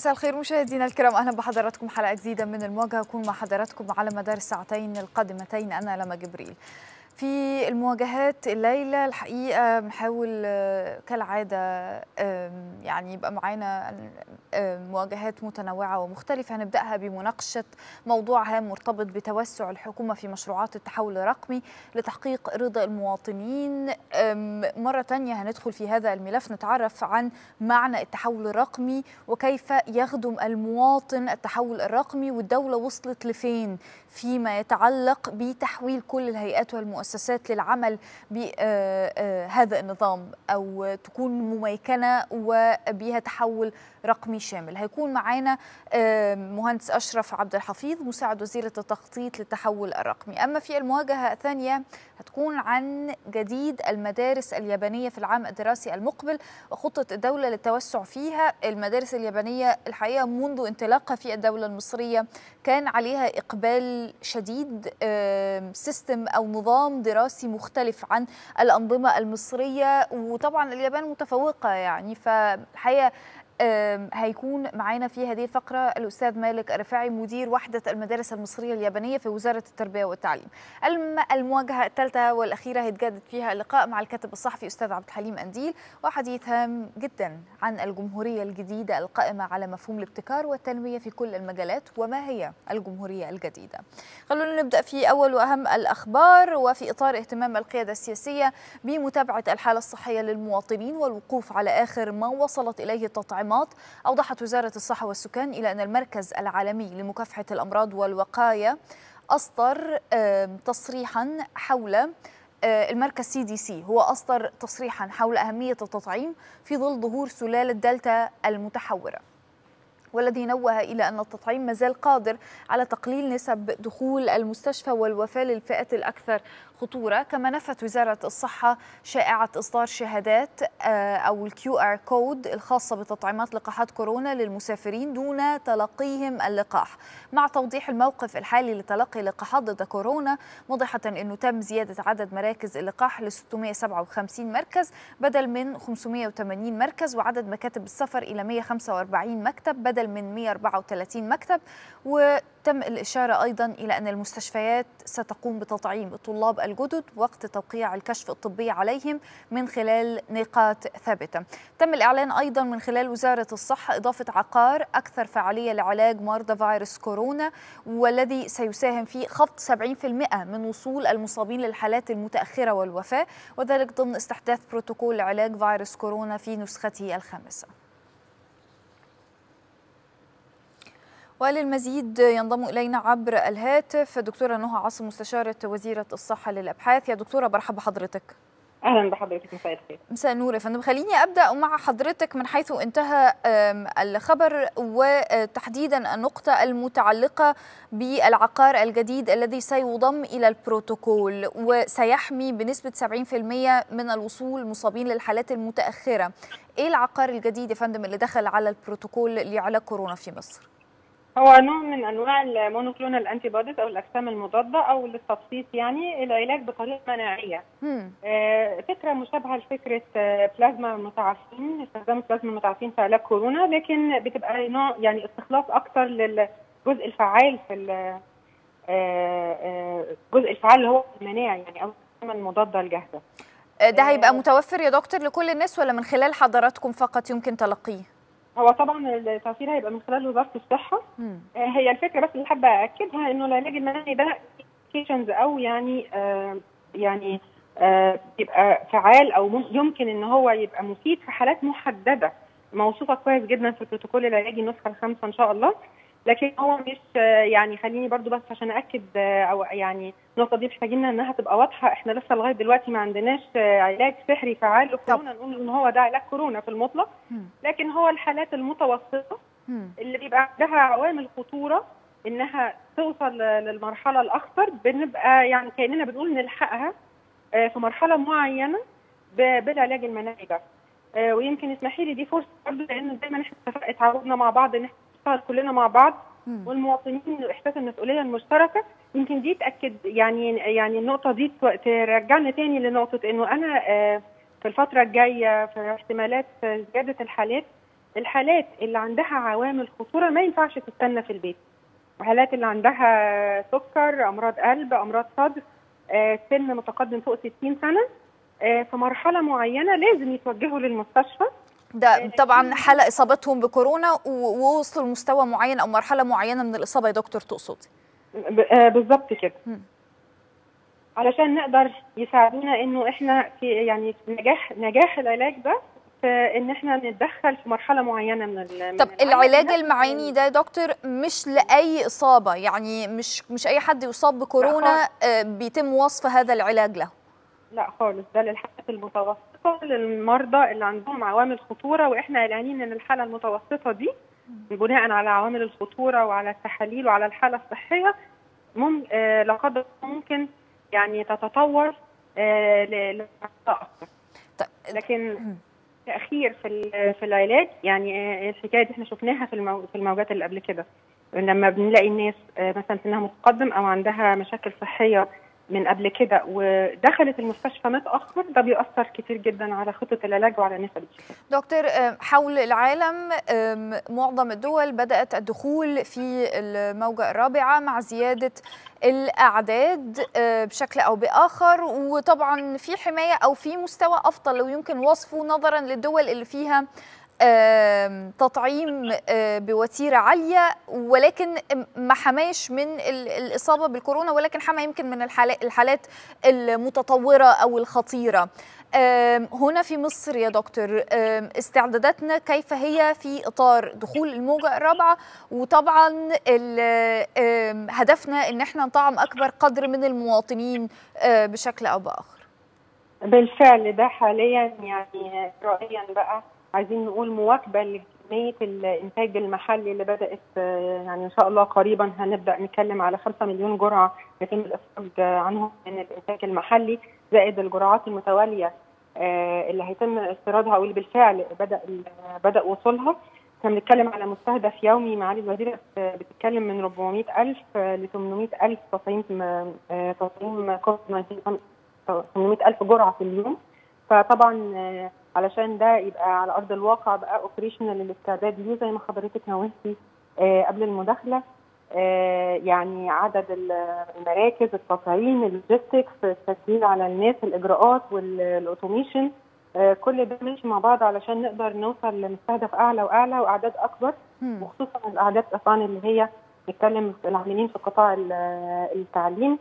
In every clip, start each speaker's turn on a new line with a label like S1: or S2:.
S1: مساء الخير مشاهدينا الكرام اهلا بحضراتكم حلقه جديده من المواجهه اكون مع حضراتكم على مدار الساعتين القادمتين انا لما جبريل في المواجهات الليلة الحقيقة بنحاول كالعادة يعني يبقى معانا مواجهات متنوعة ومختلفة هنبدأها بمناقشة موضوع هام مرتبط بتوسع الحكومة في مشروعات التحول الرقمي لتحقيق رضا المواطنين مرة تانية هندخل في هذا الملف نتعرف عن معنى التحول الرقمي وكيف يخدم المواطن التحول الرقمي والدولة وصلت لفين فيما يتعلق بتحويل كل الهيئات والمؤسسات المؤسسات للعمل بهذا النظام او تكون مميكنه وبها تحول رقمي شامل هيكون معانا مهندس اشرف عبد الحفيظ مساعد وزيره التخطيط للتحول الرقمي اما في المواجهه الثانيه هتكون عن جديد المدارس اليابانيه في العام الدراسي المقبل وخطه الدوله للتوسع فيها المدارس اليابانيه الحقيقه منذ انطلاقها في الدوله المصريه كان عليها اقبال شديد سيستم او نظام دراسي مختلف عن الانظمه المصريه وطبعا اليابان متفوقه يعني فالحقيقه هيكون معانا في هذه الفقرة الأستاذ مالك الرفاعي مدير وحدة المدارس المصرية اليابانية في وزارة التربية والتعليم المواجهة الثالثة والأخيرة هيتجدد فيها اللقاء مع الكاتب الصحفي أستاذ عبد الحليم أنديل وحديث هام جدا عن الجمهورية الجديدة القائمة على مفهوم الابتكار والتنمية في كل المجالات وما هي الجمهورية الجديدة خلونا نبدأ في أول وأهم الأخبار وفي إطار اهتمام القيادة السياسية بمتابعة الحالة الصحية للمواطنين والوقوف على آخر ما وصلت إليه التطعيمات التطعيمات أوضحت وزارة الصحة والسكان إلى أن المركز العالمي لمكافحة الأمراض والوقاية أصدر تصريحا حول المركز سي دي سي هو أصدر تصريحا حول أهمية التطعيم في ظل ظهور سلالة دلتا المتحورة والذي نوه إلى أن التطعيم مازال قادر على تقليل نسب دخول المستشفى والوفاة للفئات الأكثر خطورة كما نفت وزارة الصحة شائعة إصدار شهادات أو الكيو آر كود الخاصة بتطعيمات لقاحات كورونا للمسافرين دون تلقيهم اللقاح مع توضيح الموقف الحالي لتلقي لقاحات ضد كورونا موضحة أنه تم زيادة عدد مراكز اللقاح ل 657 مركز بدل من 580 مركز وعدد مكاتب السفر إلى 145 مكتب بدل من 134 مكتب وتم الإشارة أيضا إلى أن المستشفيات ستقوم بتطعيم الطلاب الجدد وقت توقيع الكشف الطبي عليهم من خلال نقاط ثابتة تم الإعلان أيضا من خلال وزارة الصحة إضافة عقار أكثر فعالية لعلاج مرضى فيروس كورونا والذي سيساهم في خفض 70% من وصول المصابين للحالات المتأخرة والوفاة وذلك ضمن استحداث بروتوكول علاج فيروس كورونا في نسخته الخامسة وللمزيد ينضم الينا عبر الهاتف دكتوره نهى عاصم مستشاره وزيره الصحه للابحاث يا دكتوره برحب بحضرتك
S2: اهلا بحضرتك مساء الخير
S1: مساء النور يا فندم خليني ابدا مع حضرتك من حيث انتهى الخبر وتحديدا النقطه المتعلقه بالعقار الجديد الذي سيضم الى البروتوكول وسيحمي بنسبه 70% من الوصول المصابين للحالات المتاخره ايه العقار الجديد يا فندم اللي دخل على البروتوكول لعلاج كورونا في مصر
S2: هو نوع من انواع المونوكلونال انتي بوديز او الاجسام المضاده او للتبسيط يعني العلاج بطريقه مناعيه. آه فكره مشابهه لفكره آه بلازما المتعافين استخدام بلازما المتعافين في علاج كورونا لكن بتبقى نوع يعني استخلاص اكثر للجزء الفعال في الجزء الفعال اللي هو المناعي يعني او الاجسام المضاده الجاهزه.
S1: ده هيبقى متوفر يا دكتور لكل الناس ولا من خلال حضراتكم فقط يمكن تلقيه؟
S2: هو طبعا التوفير هيبقى من خلال وزاره الصحه مم. هي الفكره بس اللي حابه اكدها انه العلاج المناعي ده كيشنز او يعني آه يعني آه يبقى فعال او يمكن ان هو يبقى مفيد في حالات محدده موصوفه كويس جدا في البروتوكول العلاجي النسخه الخامسه ان شاء الله لكن هو مش يعني خليني برضو بس عشان اكد او يعني النقطه دي محتاجين انها تبقى واضحه احنا لسه لغايه دلوقتي ما عندناش علاج سحري فعال لكورونا نقول ان هو ده علاج كورونا في المطلق لكن هو الحالات المتوسطه اللي بيبقى عندها عوامل خطوره انها توصل للمرحله الاخطر بنبقى يعني كاننا بنقول نلحقها في مرحله معينه بالعلاج المناعي ده ويمكن اسمحي لي دي فرصه برضه لان دايما احنا اتعودنا مع بعض ان احنا نشتغل كلنا مع بعض م. والمواطنين احساس المسؤوليه المشتركه يمكن دي تاكد يعني يعني النقطه دي ترجعنا تاني لنقطه انه انا في الفتره الجايه في احتمالات زياده الحالات الحالات اللي عندها عوامل خطوره ما ينفعش تستنى في البيت الحالات اللي عندها سكر امراض قلب امراض صدر آه، سن متقدم فوق 60 سنه آه، في مرحله معينه لازم يتوجهوا للمستشفى
S1: ده طبعا حالة إصابتهم بكورونا و- ووصلوا لمستوى معين أو مرحلة معينة من الإصابة يا دكتور تقصدي
S2: ب- آه، بالظبط كده
S1: مم.
S2: علشان نقدر يساعدونا انه احنا في يعني في نجاح نجاح العلاج ده في ان احنا نتدخل في مرحله معينه من ال- من
S1: طب
S2: العلاج.
S1: العلاج المعيني ده يا دكتور مش لأي إصابة يعني مش مش أي حد يصاب بكورونا آه، بيتم وصف هذا العلاج له
S2: لا خالص ده للحالات المتوسطه للمرضى اللي عندهم عوامل خطوره واحنا قلقانين ان الحاله المتوسطه دي بناء على عوامل الخطوره وعلى التحاليل وعلى الحاله الصحيه مم آه لا قدر الله ممكن يعني تتطور آه ل- لمرحلة اكثر
S1: طيب
S2: لكن تاخير في ال- في العلاج يعني آه، الحكايه دي احنا شفناها في المو- في الموجات اللي قبل كده لما بنلاقي الناس آه، مثلا سنها متقدم او عندها مشاكل صحيه من قبل كده ودخلت المستشفى متاخر ده بيأثر كتير جدا على خطه العلاج وعلى نسب الشفاء.
S1: دكتور آه، حول العالم آم، معظم الدول بدأت الدخول في الموجة الرابعة مع زيادة الأعداد آه، بشكل أو بآخر وطبعا في حماية أو في مستوى أفضل لو يمكن وصفه نظرا للدول اللي فيها آم، تطعيم آه، بوتيرة عالية ولكن ما حماش من ال- الإصابة بالكورونا ولكن حمى يمكن من الحالات الحالات المتطورة أو الخطيرة آم، هنا في مصر يا دكتور آم، استعداداتنا كيف هي في إطار دخول الموجة الرابعة وطبعا ال- آم، هدفنا إن احنا نطعم أكبر قدر من المواطنين آه، بشكل أو بآخر
S2: بالفعل ده حاليا يعني رأيا بقى عايزين نقول مواكبه لكميه الانتاج المحلي اللي بدات آه، يعني ان شاء الله قريبا هنبدا نتكلم على 5 مليون جرعه يتم الافراج عنهم من الانتاج المحلي زائد الجرعات المتواليه آه، اللي هيتم استيرادها واللي بالفعل بدا بدا وصولها احنا بنتكلم على مستهدف يومي معالي الوزيره بتتكلم من 400000 ل 800000 تطعيم آه، تطعيم كوفيد 19 800000 جرعه في اليوم فطبعا آه، علشان ده يبقى على ارض الواقع بقى اوبريشنال الاستعداد ليه زي ما حضرتك نوهتي آه، قبل المداخله آه، يعني عدد ال- المراكز التطعيم اللوجيستكس التسهيل على الناس الاجراءات والاوتوميشن آه، كل ده ماشي مع بعض علشان نقدر نوصل لمستهدف اعلى واعلى واعداد اكبر
S1: مم.
S2: وخصوصا الاعداد طبعا اللي هي نتكلم في العاملين في قطاع ال- التعليم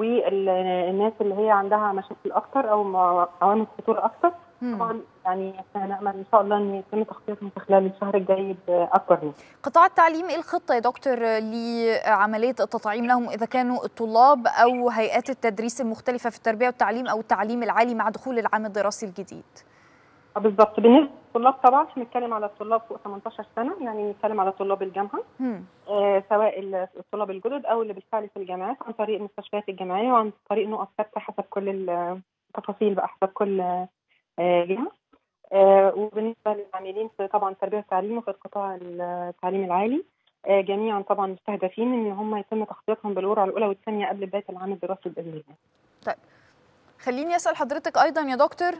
S2: والناس اللي هي عندها مشاكل اكتر او مع- عوامل خطوره اكتر
S1: مم.
S2: طبعا يعني احنا نامل ان شاء الله ان يتم تخطيطهم في خلال الشهر الجاي باكبر منه.
S1: قطاع التعليم ايه الخطه يا دكتور لعمليه التطعيم لهم اذا كانوا الطلاب او هيئات التدريس المختلفه في التربيه والتعليم او التعليم العالي مع دخول العام الدراسي الجديد
S2: آه بالظبط بالنسبه للطلاب طبعا بنتكلم على الطلاب فوق 18 سنه يعني بنتكلم على طلاب الجامعه
S1: مم.
S2: آه سواء ال- الطلاب الجدد او اللي بالفعل في الجامعات عن طريق المستشفيات الجامعيه وعن طريق نقط ثابته حسب كل التفاصيل بقى حسب كل آه جهه آه وبالنسبه للعاملين في طبعا التربيه والتعليم وفي القطاع التعليم العالي آه جميعا طبعا مستهدفين ان هم يتم تخطيطهم بالقرعه الاولى والثانيه قبل بدايه العام الدراسي باذن الله.
S1: خليني اسال حضرتك ايضا يا دكتور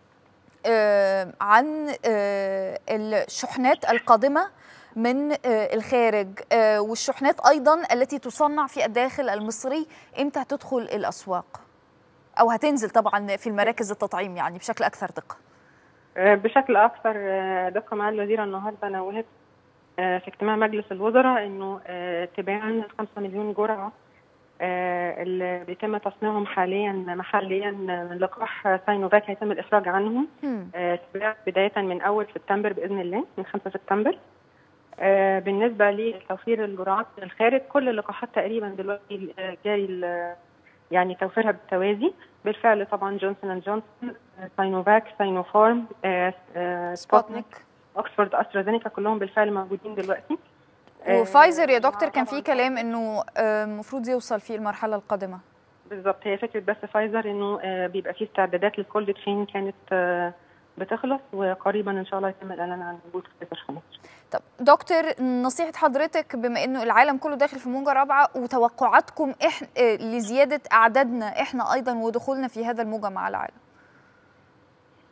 S1: آه، عن آه، الشحنات القادمه من آه، الخارج آه، والشحنات ايضا التي تصنع في الداخل المصري امتى هتدخل الاسواق او هتنزل طبعا في المراكز التطعيم يعني بشكل اكثر دقه
S2: آه، بشكل اكثر آه، دقه مع الوزيره النهارده نوهت آه، في اجتماع مجلس الوزراء انه آه، تباعا ال 5 مليون جرعه آه، اللي بيتم تصنيعهم حاليا محليا من لقاح ساينوفاك هيتم الافراج عنهم
S1: مم.
S2: آه، تباع بدايه من اول سبتمبر باذن الله من 5 سبتمبر آه، بالنسبه لتوفير الجرعات من الخارج كل اللقاحات تقريبا دلوقتي آه، جاري ال- يعني توفيرها بالتوازي بالفعل طبعا جونسون اند جونسون آه، ساينوفاك ساينوفارم آه، آه، سبوتنيك
S1: سبوتنيك
S2: اوكسفورد استرازينيكا كلهم بالفعل موجودين دلوقتي آه،
S1: وفايزر يا دكتور كان
S2: طبعاً
S1: في كلام انه آه، المفروض يوصل في المرحله القادمه
S2: بالظبط هي فكره بس فايزر انه آه، بيبقى فيه استعدادات للكولد تشين كانت آه، بتخلص وقريبا ان شاء الله يتم الاعلان عن وجود فايزر خلاص
S1: طب دكتور نصيحة حضرتك بما انه العالم كله داخل في موجة رابعة وتوقعاتكم احنا لزيادة اعدادنا احنا ايضا ودخولنا في هذا الموجة مع العالم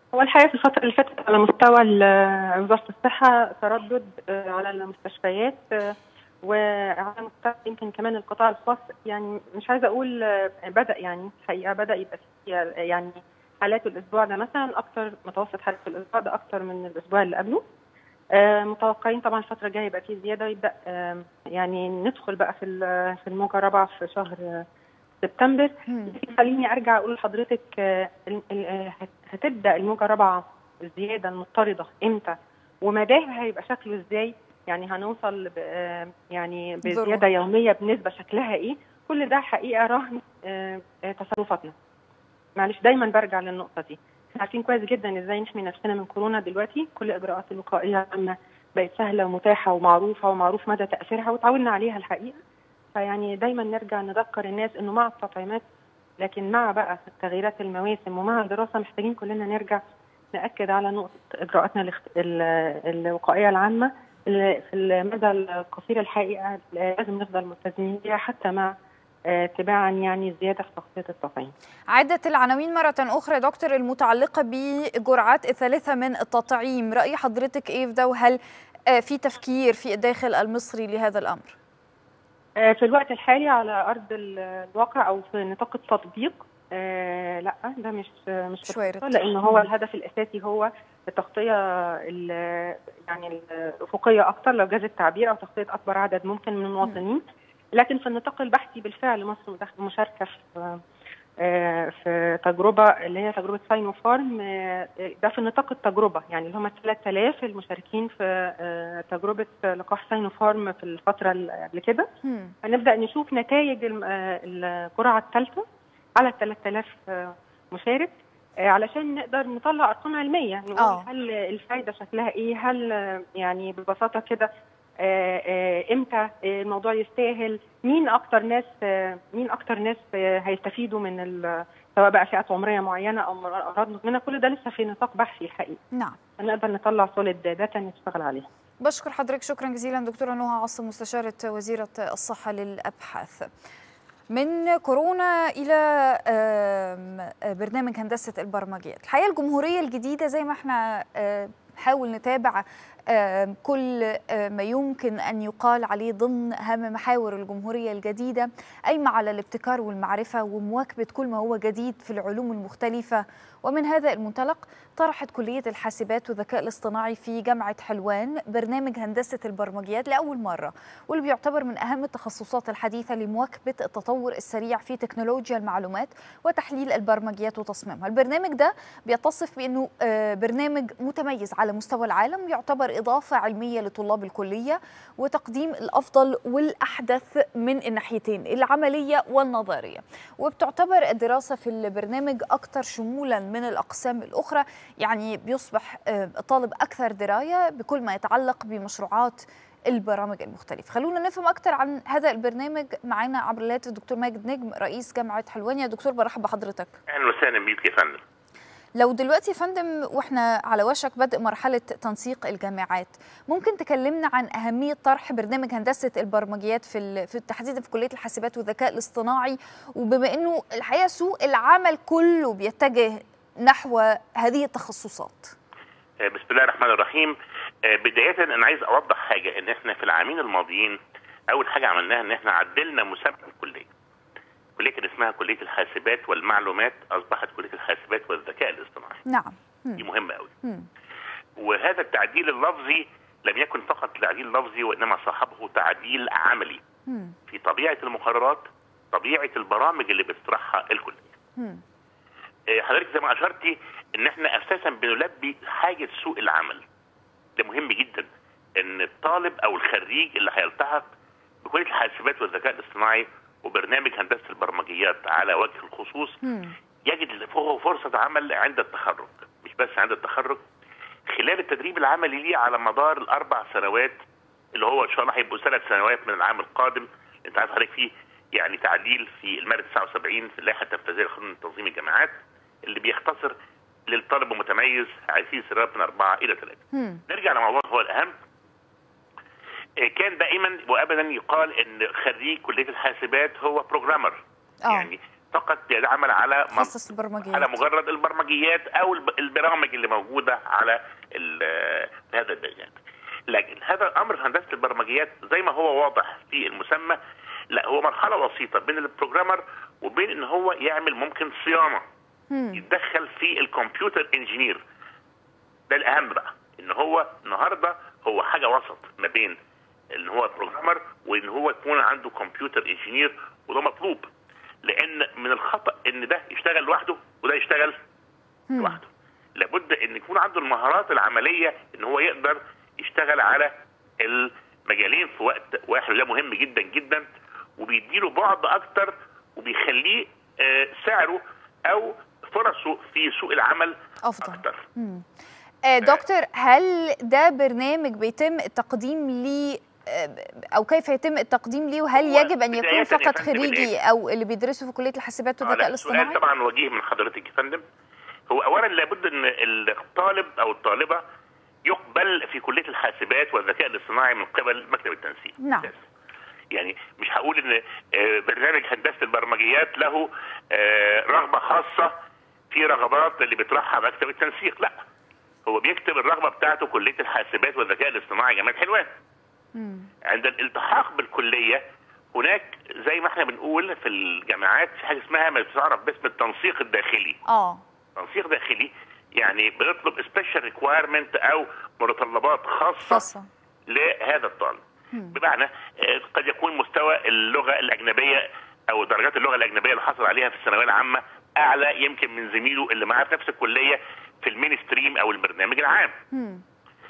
S2: هو الحقيقه في الفتره اللي فاتت على مستوى وزاره الصحه تردد على المستشفيات وعلى مستوى يمكن كمان القطاع الخاص يعني مش عايزه اقول بدا يعني الحقيقه بدا يبقى في يعني حالات الاسبوع ده مثلا اكثر متوسط حالات الاسبوع ده اكثر من الاسبوع اللي قبله آه متوقعين طبعا الفتره الجايه يبقى في زياده ويبدا آه يعني ندخل بقى في في الموجه الرابعه في شهر سبتمبر خليني ارجع اقول لحضرتك آه هتبدا الموجه الرابعه الزياده المضطرده امتى ومداها هيبقى شكله ازاي يعني هنوصل يعني بزياده يوميه بنسبه شكلها ايه كل ده حقيقه رهن تصرفاتنا معلش دايما برجع للنقطه دي احنا عارفين كويس جدا ازاي نحمي نفسنا من كورونا دلوقتي كل الاجراءات الوقائيه العامه بقت سهله ومتاحه ومعروفه ومعروف مدى تاثيرها وتعودنا عليها الحقيقه فيعني دايما نرجع نذكر الناس انه مع التطعيمات لكن مع بقى تغييرات المواسم ومع الدراسه محتاجين كلنا نرجع ناكد على نقطه اجراءاتنا الوقائيه العامه اللي في المدى القصير الحقيقه لازم نفضل ملتزمين بيها حتى مع تباعا يعني زياده في تغطيه التطعيم.
S1: عدة العناوين مرة أخرى دكتور المتعلقة بالجرعات الثالثة من التطعيم، رأي حضرتك إيه في ده وهل في تفكير في الداخل المصري لهذا الأمر؟
S2: في الوقت الحالي على أرض الواقع أو في نطاق التطبيق آه لا ده مش مش
S1: شويرت.
S2: لان هو الهدف الاساسي هو التغطيه يعني الافقيه اكثر لو جاز التعبير او تغطيه اكبر عدد ممكن من المواطنين لكن في النطاق البحثي بالفعل مصر مشاركه في في تجربه اللي هي تجربه ساينو فارم ده في نطاق التجربه يعني اللي هم 3000 المشاركين في تجربه لقاح ساينو فارم في الفتره اللي قبل كده هنبدا نشوف نتائج الجرعه الثالثه على 3000 مشارك علشان نقدر نطلع ارقام علميه نقول
S1: أوه.
S2: هل الفايده شكلها ايه هل يعني ببساطه كده امتى الموضوع يستاهل مين اكتر ناس مين اكتر ناس هيستفيدوا من سواء بقى فئات عمريه معينه او امراض مزمنه كل ده لسه في نطاق بحثي الحقيقه
S1: نعم
S2: هنقدر نطلع سوليد داتا نشتغل عليها
S1: بشكر حضرتك شكرا جزيلا دكتوره نهى عاصم مستشاره وزيره الصحه للابحاث من كورونا الى برنامج هندسه البرمجيات الحقيقه الجمهوريه الجديده زي ما احنا نحاول نتابع كل ما يمكن ان يقال عليه ضمن اهم محاور الجمهوريه الجديده قايمه على الابتكار والمعرفه ومواكبه كل ما هو جديد في العلوم المختلفه ومن هذا المنطلق طرحت كليه الحاسبات والذكاء الاصطناعي في جامعه حلوان برنامج هندسه البرمجيات لاول مره واللي بيعتبر من اهم التخصصات الحديثه لمواكبه التطور السريع في تكنولوجيا المعلومات وتحليل البرمجيات وتصميمها البرنامج ده بيتصف بانه برنامج متميز على مستوى العالم يعتبر إضافة علمية لطلاب الكلية وتقديم الأفضل والأحدث من الناحيتين العملية والنظرية وبتعتبر الدراسة في البرنامج أكثر شمولا من الأقسام الأخرى يعني بيصبح الطالب أكثر دراية بكل ما يتعلق بمشروعات البرامج المختلفة خلونا نفهم أكثر عن هذا البرنامج معنا عبر الهاتف الدكتور ماجد نجم رئيس جامعة حلوان يا دكتور برحب بحضرتك
S3: أهلا وسهلا بيك يا فندم
S1: لو دلوقتي يا فندم واحنا على وشك بدء مرحله تنسيق الجامعات ممكن تكلمنا عن اهميه طرح برنامج هندسه البرمجيات في في تحديدا في كليه الحاسبات والذكاء الاصطناعي وبما انه الحقيقه سوق العمل كله بيتجه نحو هذه التخصصات
S3: بسم الله الرحمن الرحيم بدايه انا عايز اوضح حاجه ان احنا في العامين الماضيين اول حاجه عملناها ان احنا عدلنا مسمى الكليه كليه كان اسمها كليه الحاسبات والمعلومات اصبحت كليه الحاسبات والذكاء الاصطناعي
S1: نعم
S3: دي مهمه قوي وهذا التعديل اللفظي لم يكن فقط تعديل لفظي وانما صاحبه تعديل عملي
S1: مم.
S3: في طبيعه المقررات طبيعه البرامج اللي بتطرحها الكليه
S1: مم.
S3: آه، حضرتك زي ما اشرتي ان احنا اساسا بنلبي حاجه سوق العمل ده مهم جدا ان الطالب او الخريج اللي هيلتحق بكليه الحاسبات والذكاء الاصطناعي وبرنامج هندسه البرمجيات على وجه الخصوص
S1: مم.
S3: يجد فوق فرصه عمل عند التخرج مش بس عند التخرج خلال التدريب العملي ليه على مدار الاربع سنوات اللي هو ان شاء الله هيبقوا ثلاث سنوات من العام القادم انت عارف حضرتك فيه يعني تعديل في الماده 79 في اللائحه التنفيذيه لقانون تنظيم الجامعات اللي بيختصر للطالب المتميز عايزين سنوات من اربعه الى ثلاثه.
S1: مم.
S3: نرجع لموضوع هو الاهم آه، كان دائما وابدا يقال ان خريج كليه الحاسبات هو بروجرامر
S1: آه.
S3: يعني فقط بيعمل على
S1: خصص البرمجيات
S3: على مجرد البرمجيات او البرامج اللي موجوده على هذا البيانات لكن هذا الامر هندسه البرمجيات زي ما هو واضح في المسمى لا هو مرحله وسيطه بين البروجرامر وبين ان هو يعمل ممكن صيانه
S1: مم.
S3: يتدخل في الكمبيوتر انجينير ده الاهم بقى ان هو النهارده هو حاجه وسط ما بين ان هو بروجرامر وان هو يكون عنده كمبيوتر انجينير وده مطلوب لان من الخطا ان ده يشتغل لوحده وده يشتغل
S1: مم.
S3: لوحده لابد ان يكون عنده المهارات العمليه ان هو يقدر يشتغل على المجالين في وقت واحد وده مهم جدا جدا وبيديله بعد اكتر وبيخليه آه، سعره او فرصه في سوق العمل
S1: افضل
S3: اكتر
S1: مم. آه، دكتور هل ده برنامج بيتم التقديم ليه آه، او كيف يتم التقديم ليه وهل
S3: هو
S1: يجب ان يكون
S3: بداية يا
S1: فقط
S3: فندم
S1: خريجي
S3: الآن.
S1: او اللي بيدرسوا في كليه الحاسبات
S3: آه،
S1: والذكاء
S3: لا، السؤال
S1: الاصطناعي
S3: طبعا وجيه من حضرتك يا فندم هو اولا لابد ان الطالب او الطالبه يقبل في كليه الحاسبات والذكاء الاصطناعي من قبل مكتب التنسيق
S1: نعم.
S3: بس. يعني مش هقول ان آه، برنامج هندسه البرمجيات له آه، رغبه خاصه في رغبات اللي بيطرحها مكتب التنسيق لا هو بيكتب الرغبه بتاعته كليه الحاسبات والذكاء الاصطناعي جامعه حلوان
S1: مم.
S3: عند الالتحاق بالكليه هناك زي ما احنا بنقول في الجامعات في حاجه اسمها ما تعرف باسم التنسيق الداخلي
S1: اه
S3: تنسيق داخلي يعني بنطلب سبيشال ريكوايرمنت او متطلبات خاصه
S1: خاصه
S3: لهذا الطالب
S1: مم.
S3: بمعنى آه، قد يكون مستوى اللغه الاجنبيه او درجات اللغه الاجنبيه اللي حصل عليها في الثانويه العامه اعلى يمكن من زميله اللي معاه في نفس الكليه في المين ستريم او البرنامج العام
S1: مم.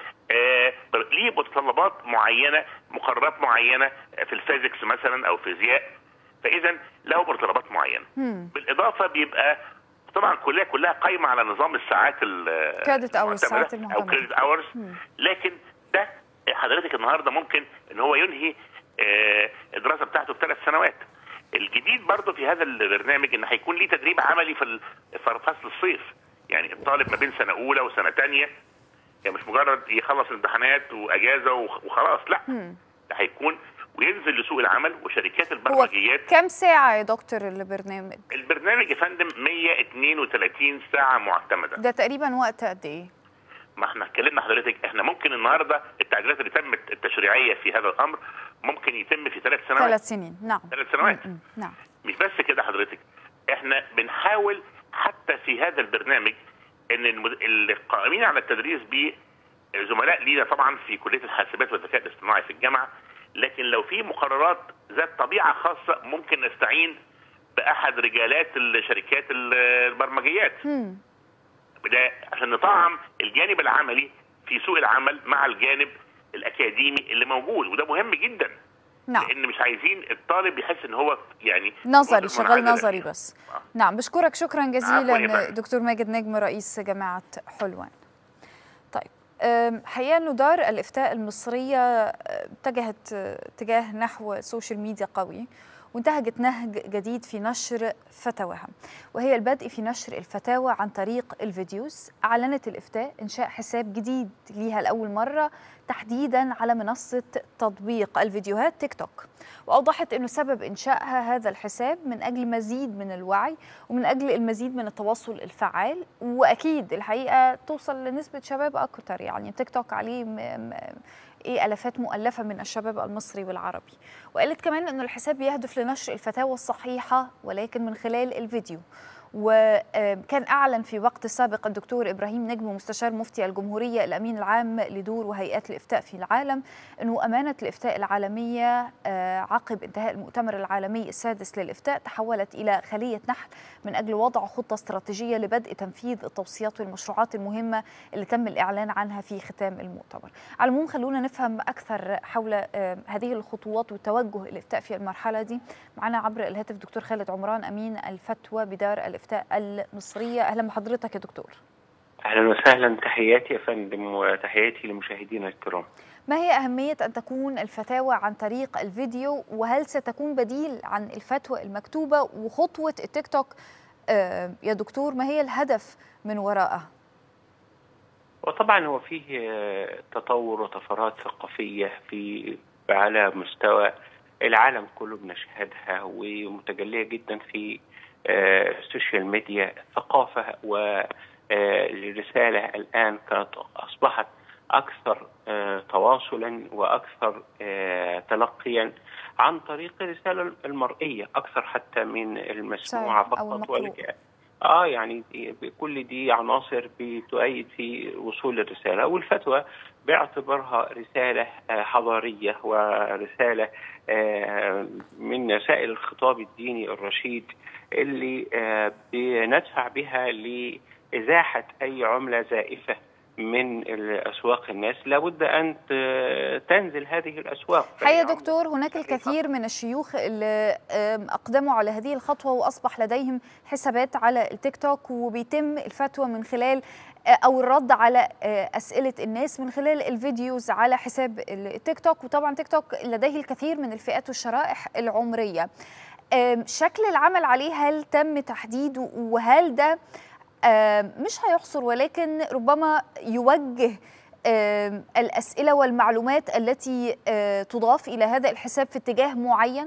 S3: آه، ليه متطلبات معينه مقررات معينه في الفيزيكس مثلا او فيزياء فاذا له متطلبات معينه
S1: مم.
S3: بالاضافه بيبقى طبعا الكليه كلها قايمه على نظام الساعات ال-
S1: Credit hours،
S3: المعتمدة
S1: الساعات
S3: او
S1: المعتمدة.
S3: كريدت اورز
S1: مم.
S3: لكن ده حضرتك النهارده ممكن ان هو ينهي آه، الدراسه بتاعته في ثلاث سنوات الجديد برضه في هذا البرنامج ان هيكون ليه تدريب عملي في ال- في فصل الصيف يعني الطالب ما بين سنه اولى وسنه ثانيه يعني مش مجرد يخلص الامتحانات واجازه وخ- وخلاص لا
S1: مم.
S3: ده هيكون وينزل لسوق العمل وشركات
S1: هو
S3: البرمجيات
S1: كم ساعه يا دكتور البرنامج
S3: البرنامج يا فندم 132 ساعه معتمده
S1: ده تقريبا وقت قد ايه
S3: ما احنا اتكلمنا حضرتك احنا ممكن النهارده التعديلات اللي تمت التشريعيه في هذا الامر ممكن يتم في ثلاث سنوات
S1: ثلاث سنين نعم
S3: ثلاث سنوات
S1: مم. نعم
S3: مش بس كده حضرتك احنا بنحاول حتى في هذا البرنامج ان المد- القائمين على التدريس به زملاء لينا طبعا في كليه الحاسبات والذكاء الاصطناعي في الجامعه لكن لو في مقررات ذات طبيعه خاصه ممكن نستعين باحد رجالات الشركات ال- البرمجيات
S1: مم.
S3: ده عشان نطعم الجانب العملي في سوق العمل مع الجانب الاكاديمي اللي موجود وده مهم جدا
S1: نعم
S3: لان مش عايزين الطالب يحس ان هو يعني
S1: نظري
S3: جزء
S1: شغال
S3: منعزل.
S1: نظري بس
S3: آه.
S1: نعم بشكرك شكرا
S3: عفواً يا
S1: جزيلا
S3: فندم.
S1: دكتور ماجد نجم رئيس جامعة حلوان طيب أم، حقيقة أنه دار الإفتاء المصرية أه، اتجهت أه، اتجاه نحو سوشيال ميديا قوي وانتهجت نهج جديد في نشر فتاواها وهي البدء في نشر الفتاوى عن طريق الفيديوز أعلنت الإفتاء إنشاء حساب جديد ليها لأول مرة تحديدا على منصة تطبيق الفيديوهات تيك توك وأوضحت أنه سبب إنشائها هذا الحساب من أجل مزيد من الوعي ومن أجل المزيد من التواصل الفعال وأكيد الحقيقة توصل لنسبة شباب أكتر يعني تيك توك عليه م- م- إيه ألفات مؤلفة من الشباب المصري والعربي وقالت كمان أنه الحساب يهدف لنشر الفتاوى الصحيحة ولكن من خلال الفيديو وكان أعلن في وقت سابق الدكتور إبراهيم نجم مستشار مفتي الجمهورية الأمين العام لدور وهيئات الإفتاء في العالم أنه أمانة الإفتاء العالمية آه، عقب انتهاء المؤتمر العالمي السادس للإفتاء تحولت إلى خلية نحل من أجل وضع خطة استراتيجية لبدء تنفيذ التوصيات والمشروعات المهمة اللي تم الإعلان عنها في ختام المؤتمر على العموم خلونا نفهم أكثر حول آه، هذه الخطوات وتوجه الإفتاء في المرحلة دي معنا عبر الهاتف دكتور خالد عمران أمين الفتوى بدار الإفتاء المصرية أهلا بحضرتك يا دكتور
S4: اهلا وسهلا تحياتي يا فندم وتحياتي لمشاهدينا الكرام
S1: ما هي أهمية أن تكون الفتاوى عن طريق الفيديو وهل ستكون بديل عن الفتوى المكتوبة وخطوة التيك توك آه، يا دكتور ما هي الهدف من وراءها
S4: وطبعا هو فيه آه، تطور وطفرات ثقافيه في على مستوى العالم كله بنشهدها ومتجليه جدا في السوشيال ميديا الثقافة والرسالة الآن كانت أصبحت أكثر تواصلا وأكثر تلقيا عن طريق الرسالة المرئية أكثر حتى من المسموعة فقط ولك اه يعني كل دي عناصر بتؤيد في وصول الرساله والفتوى باعتبارها رساله حضاريه ورساله من رسائل الخطاب الديني الرشيد اللي بندفع بها لازاحه اي عمله زائفه من الاسواق الناس لابد ان تنزل هذه الاسواق
S1: حقيقة دكتور هناك الكثير من الشيوخ اللي اقدموا على هذه الخطوه واصبح لديهم حسابات على التيك توك وبيتم الفتوى من خلال او الرد على اسئله الناس من خلال الفيديوز على حساب التيك توك وطبعا تيك توك لديه الكثير من الفئات والشرائح العمريه شكل العمل عليه هل تم تحديده وهل ده مش هيحصر ولكن ربما يوجه الأسئلة والمعلومات التي تضاف إلى هذا الحساب في اتجاه معين؟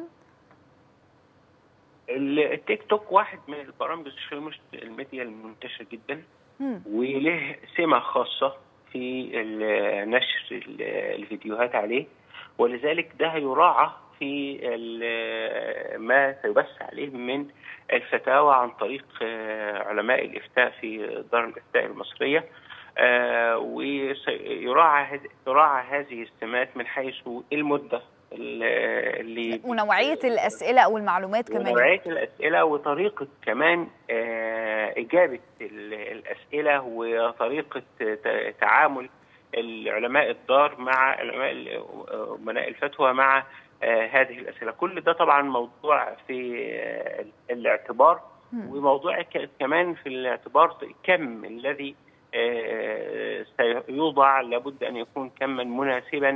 S4: التيك توك واحد من البرامج السوشيال الميديا المنتشرة جدا م. وله سمة خاصة في نشر الفيديوهات عليه ولذلك ده يراعى في ما سيبث عليه من الفتاوى عن طريق علماء الافتاء في دار الافتاء المصريه ويراعى يراعى هذه السمات من حيث المده اللي
S1: ونوعيه الاسئله او المعلومات كمان
S4: ونوعيه الاسئله وطريقه كمان اجابه الاسئله وطريقه تعامل العلماء الدار علماء علماء امناء الفتوى مع آه هذه الاسئله كل ده طبعا موضوع في آه الاعتبار م. وموضوع كمان في الاعتبار الكم الذي آه سيوضع لابد ان يكون كما مناسبا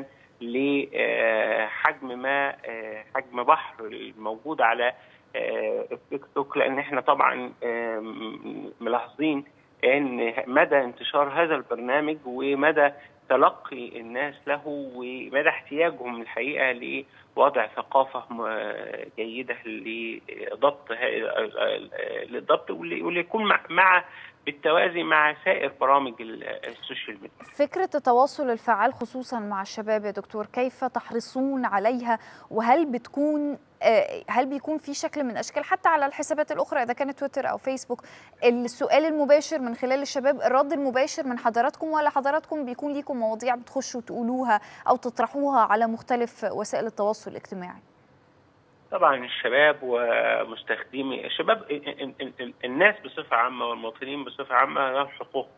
S4: لحجم ما حجم بحر الموجود على التيك توك لان احنا طبعا ملاحظين ان مدى انتشار هذا البرنامج ومدى تلقي الناس له ومدى احتياجهم الحقيقه لوضع ثقافه جيده لضبط للضبط واللي يكون مع, مع بالتوازي مع سائر برامج السوشيال ميديا.
S1: فكره التواصل الفعال خصوصا مع الشباب يا دكتور كيف تحرصون عليها وهل بتكون هل بيكون في شكل من اشكال حتى على الحسابات الاخرى اذا كانت تويتر او فيسبوك السؤال المباشر من خلال الشباب الرد المباشر من حضراتكم ولا حضراتكم بيكون ليكم مواضيع بتخشوا تقولوها او تطرحوها على مختلف وسائل التواصل الاجتماعي
S4: طبعا الشباب ومستخدمي الشباب الناس بصفه عامه والمواطنين بصفه عامه لهم حقوق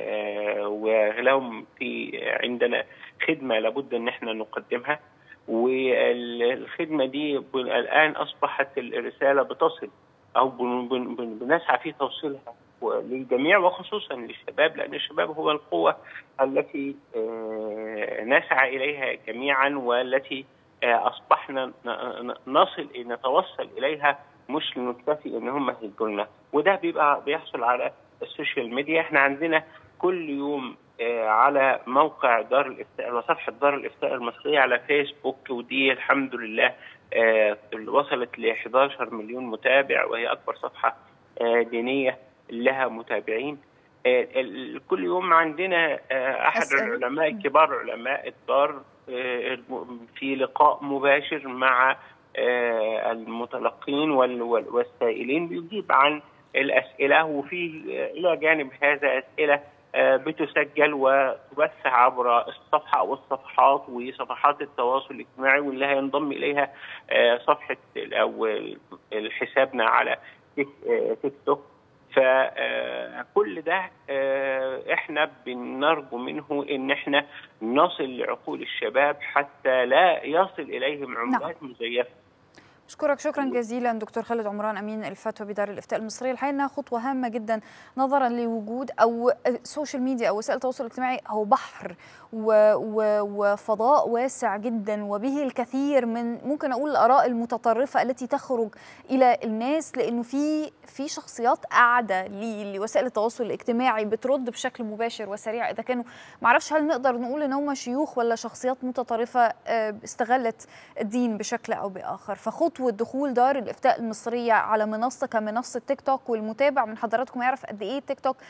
S4: ولهم في عندنا خدمه لابد ان احنا نقدمها والخدمه دي الان اصبحت الرساله بتصل او بنسعى في توصيلها للجميع وخصوصا للشباب لان الشباب هو القوه التي نسعى اليها جميعا والتي اصبحنا نصل نتوصل اليها مش نكتفي ان هم يهجوا لنا وده بيبقى بيحصل على السوشيال ميديا احنا عندنا كل يوم على موقع دار الافتاء وصفحه دار الافتاء المصريه على فيسبوك ودي الحمد لله وصلت ل 11 مليون متابع وهي اكبر صفحه دينيه لها متابعين كل يوم عندنا احد العلماء كبار علماء الدار في لقاء مباشر مع المتلقين والسائلين بيجيب عن الاسئله وفي الى جانب هذا اسئله بتسجل وتبث عبر الصفحه او الصفحات وصفحات التواصل الاجتماعي واللي هينضم اليها صفحه او حسابنا على تيك توك فكل ده احنا بنرجو منه ان احنا نصل لعقول الشباب حتى لا يصل اليهم عملات مزيفه
S1: أشكرك شكرا جزيلا دكتور خالد عمران أمين الفتوى بدار الإفتاء المصرية الحقيقة أنها خطوة هامة جدا نظرا لوجود أو السوشيال ميديا أو وسائل التواصل الاجتماعي هو بحر و و وفضاء واسع جدا وبه الكثير من ممكن أقول الآراء المتطرفة التي تخرج إلى الناس لأنه في في شخصيات قاعدة لوسائل التواصل الاجتماعي بترد بشكل مباشر وسريع إذا كانوا معرفش هل نقدر نقول إن هم شيوخ ولا شخصيات متطرفة استغلت الدين بشكل أو بآخر فخطوة خطوه دخول دار الافتاء المصريه على منصه كمنصه تيك توك والمتابع من حضراتكم يعرف قد ايه تيك توك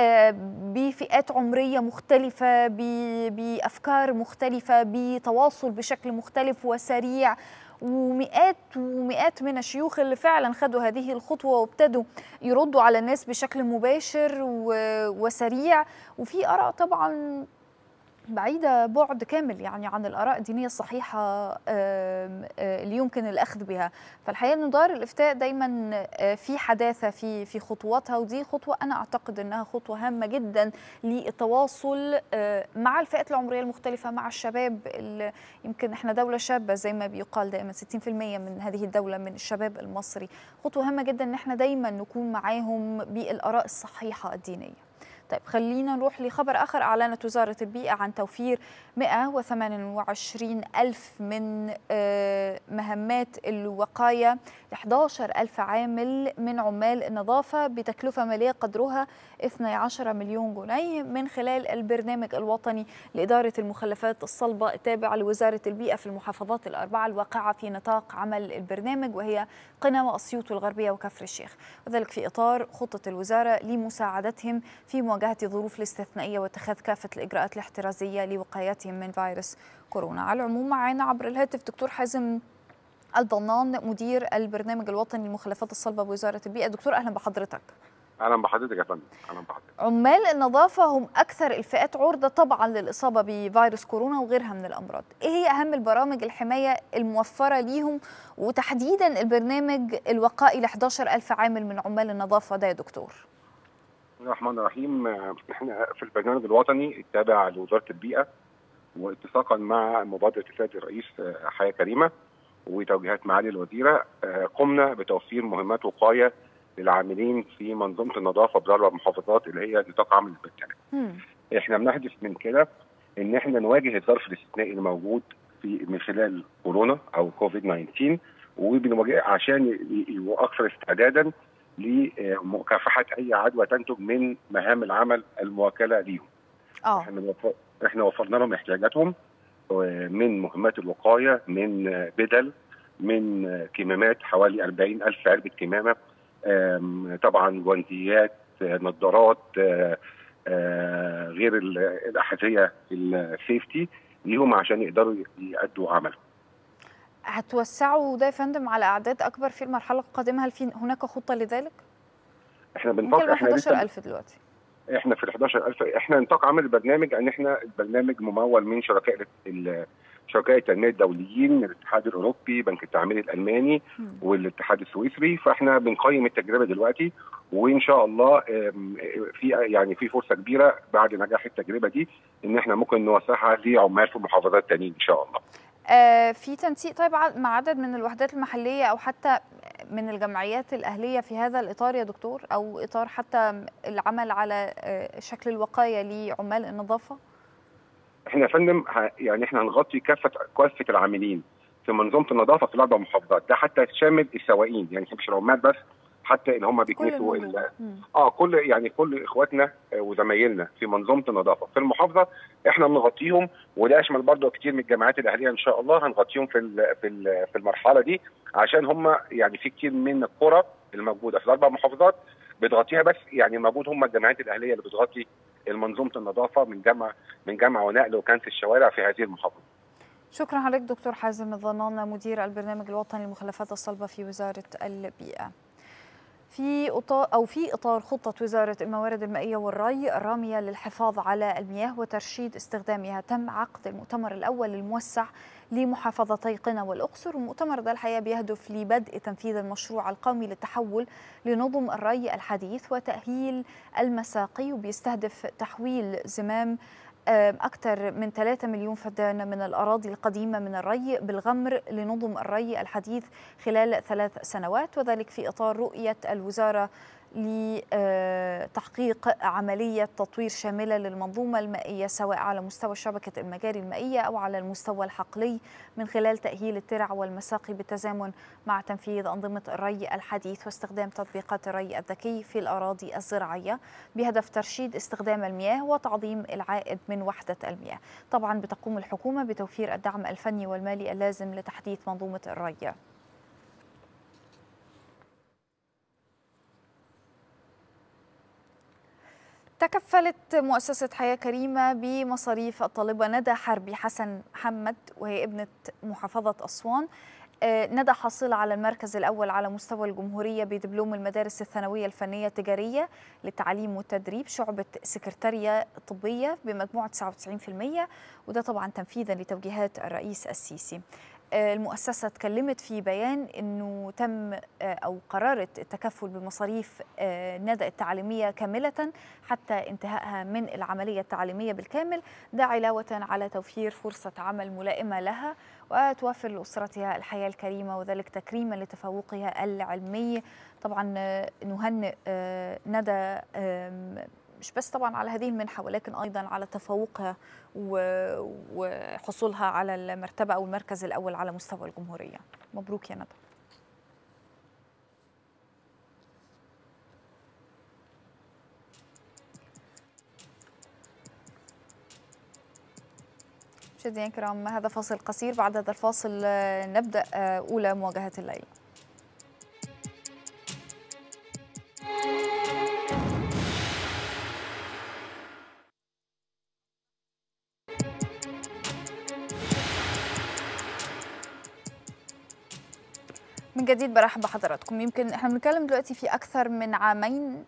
S1: بفئات عمرية مختلفة بأفكار مختلفة بتواصل بشكل مختلف وسريع ومئات ومئات من الشيوخ اللي فعلا خدوا هذه الخطوة وابتدوا يردوا على الناس بشكل مباشر وسريع وفي آراء طبعا بعيدة بعد كامل يعني عن الآراء الدينية الصحيحة اللي يمكن الأخذ بها فالحقيقة أن دار الإفتاء دايما في حداثة في في خطواتها ودي خطوة أنا أعتقد أنها خطوة هامة جدا للتواصل مع الفئات العمرية المختلفة مع الشباب اللي يمكن إحنا دولة شابة زي ما بيقال دائما 60% من هذه الدولة من الشباب المصري خطوة هامة جدا أن إحنا دايما نكون معاهم بالآراء الصحيحة الدينية طيب خلينا نروح لخبر آخر أعلنت وزارة البيئة عن توفير 128 ألف من مهمات الوقاية ل 11 ألف عامل من عمال النظافة بتكلفة مالية قدرها 12 مليون جنيه من خلال البرنامج الوطني لإدارة المخلفات الصلبة التابع لوزارة البيئة في المحافظات الأربعة الواقعة في نطاق عمل البرنامج وهي قنا وأسيوط والغربية وكفر الشيخ وذلك في إطار خطة الوزارة لمساعدتهم في مواجهة الظروف الاستثنائية واتخاذ كافة الإجراءات الاحترازية لوقايتهم من فيروس كورونا على العموم معنا عبر الهاتف دكتور حازم الضنان مدير البرنامج الوطني للمخلفات الصلبة بوزارة البيئة دكتور أهلا بحضرتك
S5: اهلا بحضرتك يا فندم اهلا بحضرتك
S1: عمال النظافه هم اكثر الفئات عرضه طبعا للاصابه بفيروس كورونا وغيرها من الامراض ايه هي اهم البرامج الحمايه الموفره ليهم وتحديدا البرنامج الوقائي ل 11000 عامل من عمال النظافه ده يا دكتور
S5: بسم الله الرحمن الرحيم احنا في البرنامج الوطني التابع لوزاره البيئه واتفاقا مع مبادره السيد الرئيس حياه كريمه وتوجيهات معالي الوزيره قمنا بتوفير مهمات وقايه للعاملين في منظومه النظافه بالاربع محافظات اللي هي نطاق عمل البرنامج. احنا بنهدف من كده ان احنا نواجه الظرف الاستثنائي اللي موجود في من خلال كورونا او كوفيد 19 وبنواجه عشان يبقوا اكثر استعدادا لمكافحه اي عدوى تنتج من مهام العمل الموكله ليهم.
S1: اه
S5: احنا وفر... احنا وفرنا لهم احتياجاتهم من مهمات الوقايه من بدل من كمامات حوالي 40 ألف علبة كمامة طبعا جوانتيات نظارات غير الأحذية السيفتي ليهم عشان يقدروا يأدوا عملهم
S1: هتوسعوا ده يا فندم على أعداد أكبر في المرحلة القادمة هل في هناك خطة لذلك؟
S5: احنا
S1: ممكن
S5: بنفكر احنا
S1: 11000 دلوقتي
S5: احنا في ال 11000 احنا نطاق عمل البرنامج ان احنا البرنامج ممول من شركاء شركاء التنميه الدوليين الاتحاد الاوروبي بنك التعمير الالماني
S1: مم.
S5: والاتحاد السويسري فاحنا بنقيم التجربه دلوقتي وان شاء الله في يعني في فرصه كبيره بعد نجاح التجربه دي ان احنا ممكن نوسعها لعمال في محافظات تانيين ان شاء الله.
S1: آه في تنسيق طيب مع عدد من الوحدات المحليه او حتى من الجمعيات الاهليه في هذا الاطار يا دكتور او اطار حتى العمل على آه شكل الوقايه لعمال النظافه؟
S5: احنا يا فندم يعني احنا هنغطي كافه كافه العاملين في منظومه النظافه في الاربع محافظات ده حتى شامل السواقين يعني مش العمال بس حتى اللي هم بيكنسوا اه كل يعني كل اخواتنا وزمايلنا في منظومه النظافه في المحافظه احنا بنغطيهم وده يشمل برضه كتير من الجامعات الاهليه ان شاء الله هنغطيهم في ال في ال في المرحله دي عشان هم يعني في كتير من القرى الموجوده في الاربع محافظات بتغطيها بس يعني موجود هم الجامعات الاهليه اللي بتغطي المنظومه النظافه من جمع من جمع ونقل وكنس الشوارع في هذه المحافظه.
S1: شكرا عليك دكتور حازم الظنان مدير البرنامج الوطني للمخلفات الصلبه في وزاره البيئه. في اطار او في اطار خطه وزاره الموارد المائيه والري الراميه للحفاظ على المياه وترشيد استخدامها تم عقد المؤتمر الاول الموسع لمحافظتي قنا والاقصر والمؤتمر ده الحقيقه بيهدف لبدء تنفيذ المشروع القومي للتحول لنظم الري الحديث وتاهيل المساقي وبيستهدف تحويل زمام أكثر من 3 مليون فدان من الأراضي القديمة من الري بالغمر لنظم الري الحديث خلال ثلاث سنوات وذلك في إطار رؤية الوزارة لتحقيق عملية تطوير شاملة للمنظومة المائية سواء على مستوى شبكة المجاري المائية أو على المستوى الحقلي من خلال تأهيل الترع والمساقي بالتزامن مع تنفيذ أنظمة الري الحديث واستخدام تطبيقات الري الذكي في الأراضي الزراعية بهدف ترشيد استخدام المياه وتعظيم العائد من وحدة المياه طبعا بتقوم الحكومة بتوفير الدعم الفني والمالي اللازم لتحديث منظومة الري تكفلت مؤسسة حياة كريمة بمصاريف الطالبة ندى حربي حسن محمد وهي ابنة محافظة أسوان ندى حاصلة على المركز الأول على مستوى الجمهورية بدبلوم المدارس الثانوية الفنية التجارية للتعليم والتدريب شعبة سكرتارية طبية بمجموع 99% وده طبعا تنفيذا لتوجيهات الرئيس السيسي المؤسسة اتكلمت في بيان أنه تم أو قررت التكفل بمصاريف ندى التعليمية كاملة حتى انتهائها من العملية التعليمية بالكامل ده علاوة على توفير فرصة عمل ملائمة لها وتوفر لأسرتها الحياة الكريمة وذلك تكريما لتفوقها العلمي طبعا نهنئ ندى مش بس طبعا على هذه المنحة ولكن أيضا على تفوقها وحصولها على المرتبة أو المركز الأول على مستوى الجمهورية مبروك يا ندى مشاهدينا الكرام هذا فاصل قصير بعد هذا الفاصل نبدأ أولى مواجهات الليل من جديد برحب بحضراتكم يمكن احنا بنتكلم دلوقتي في اكثر من عامين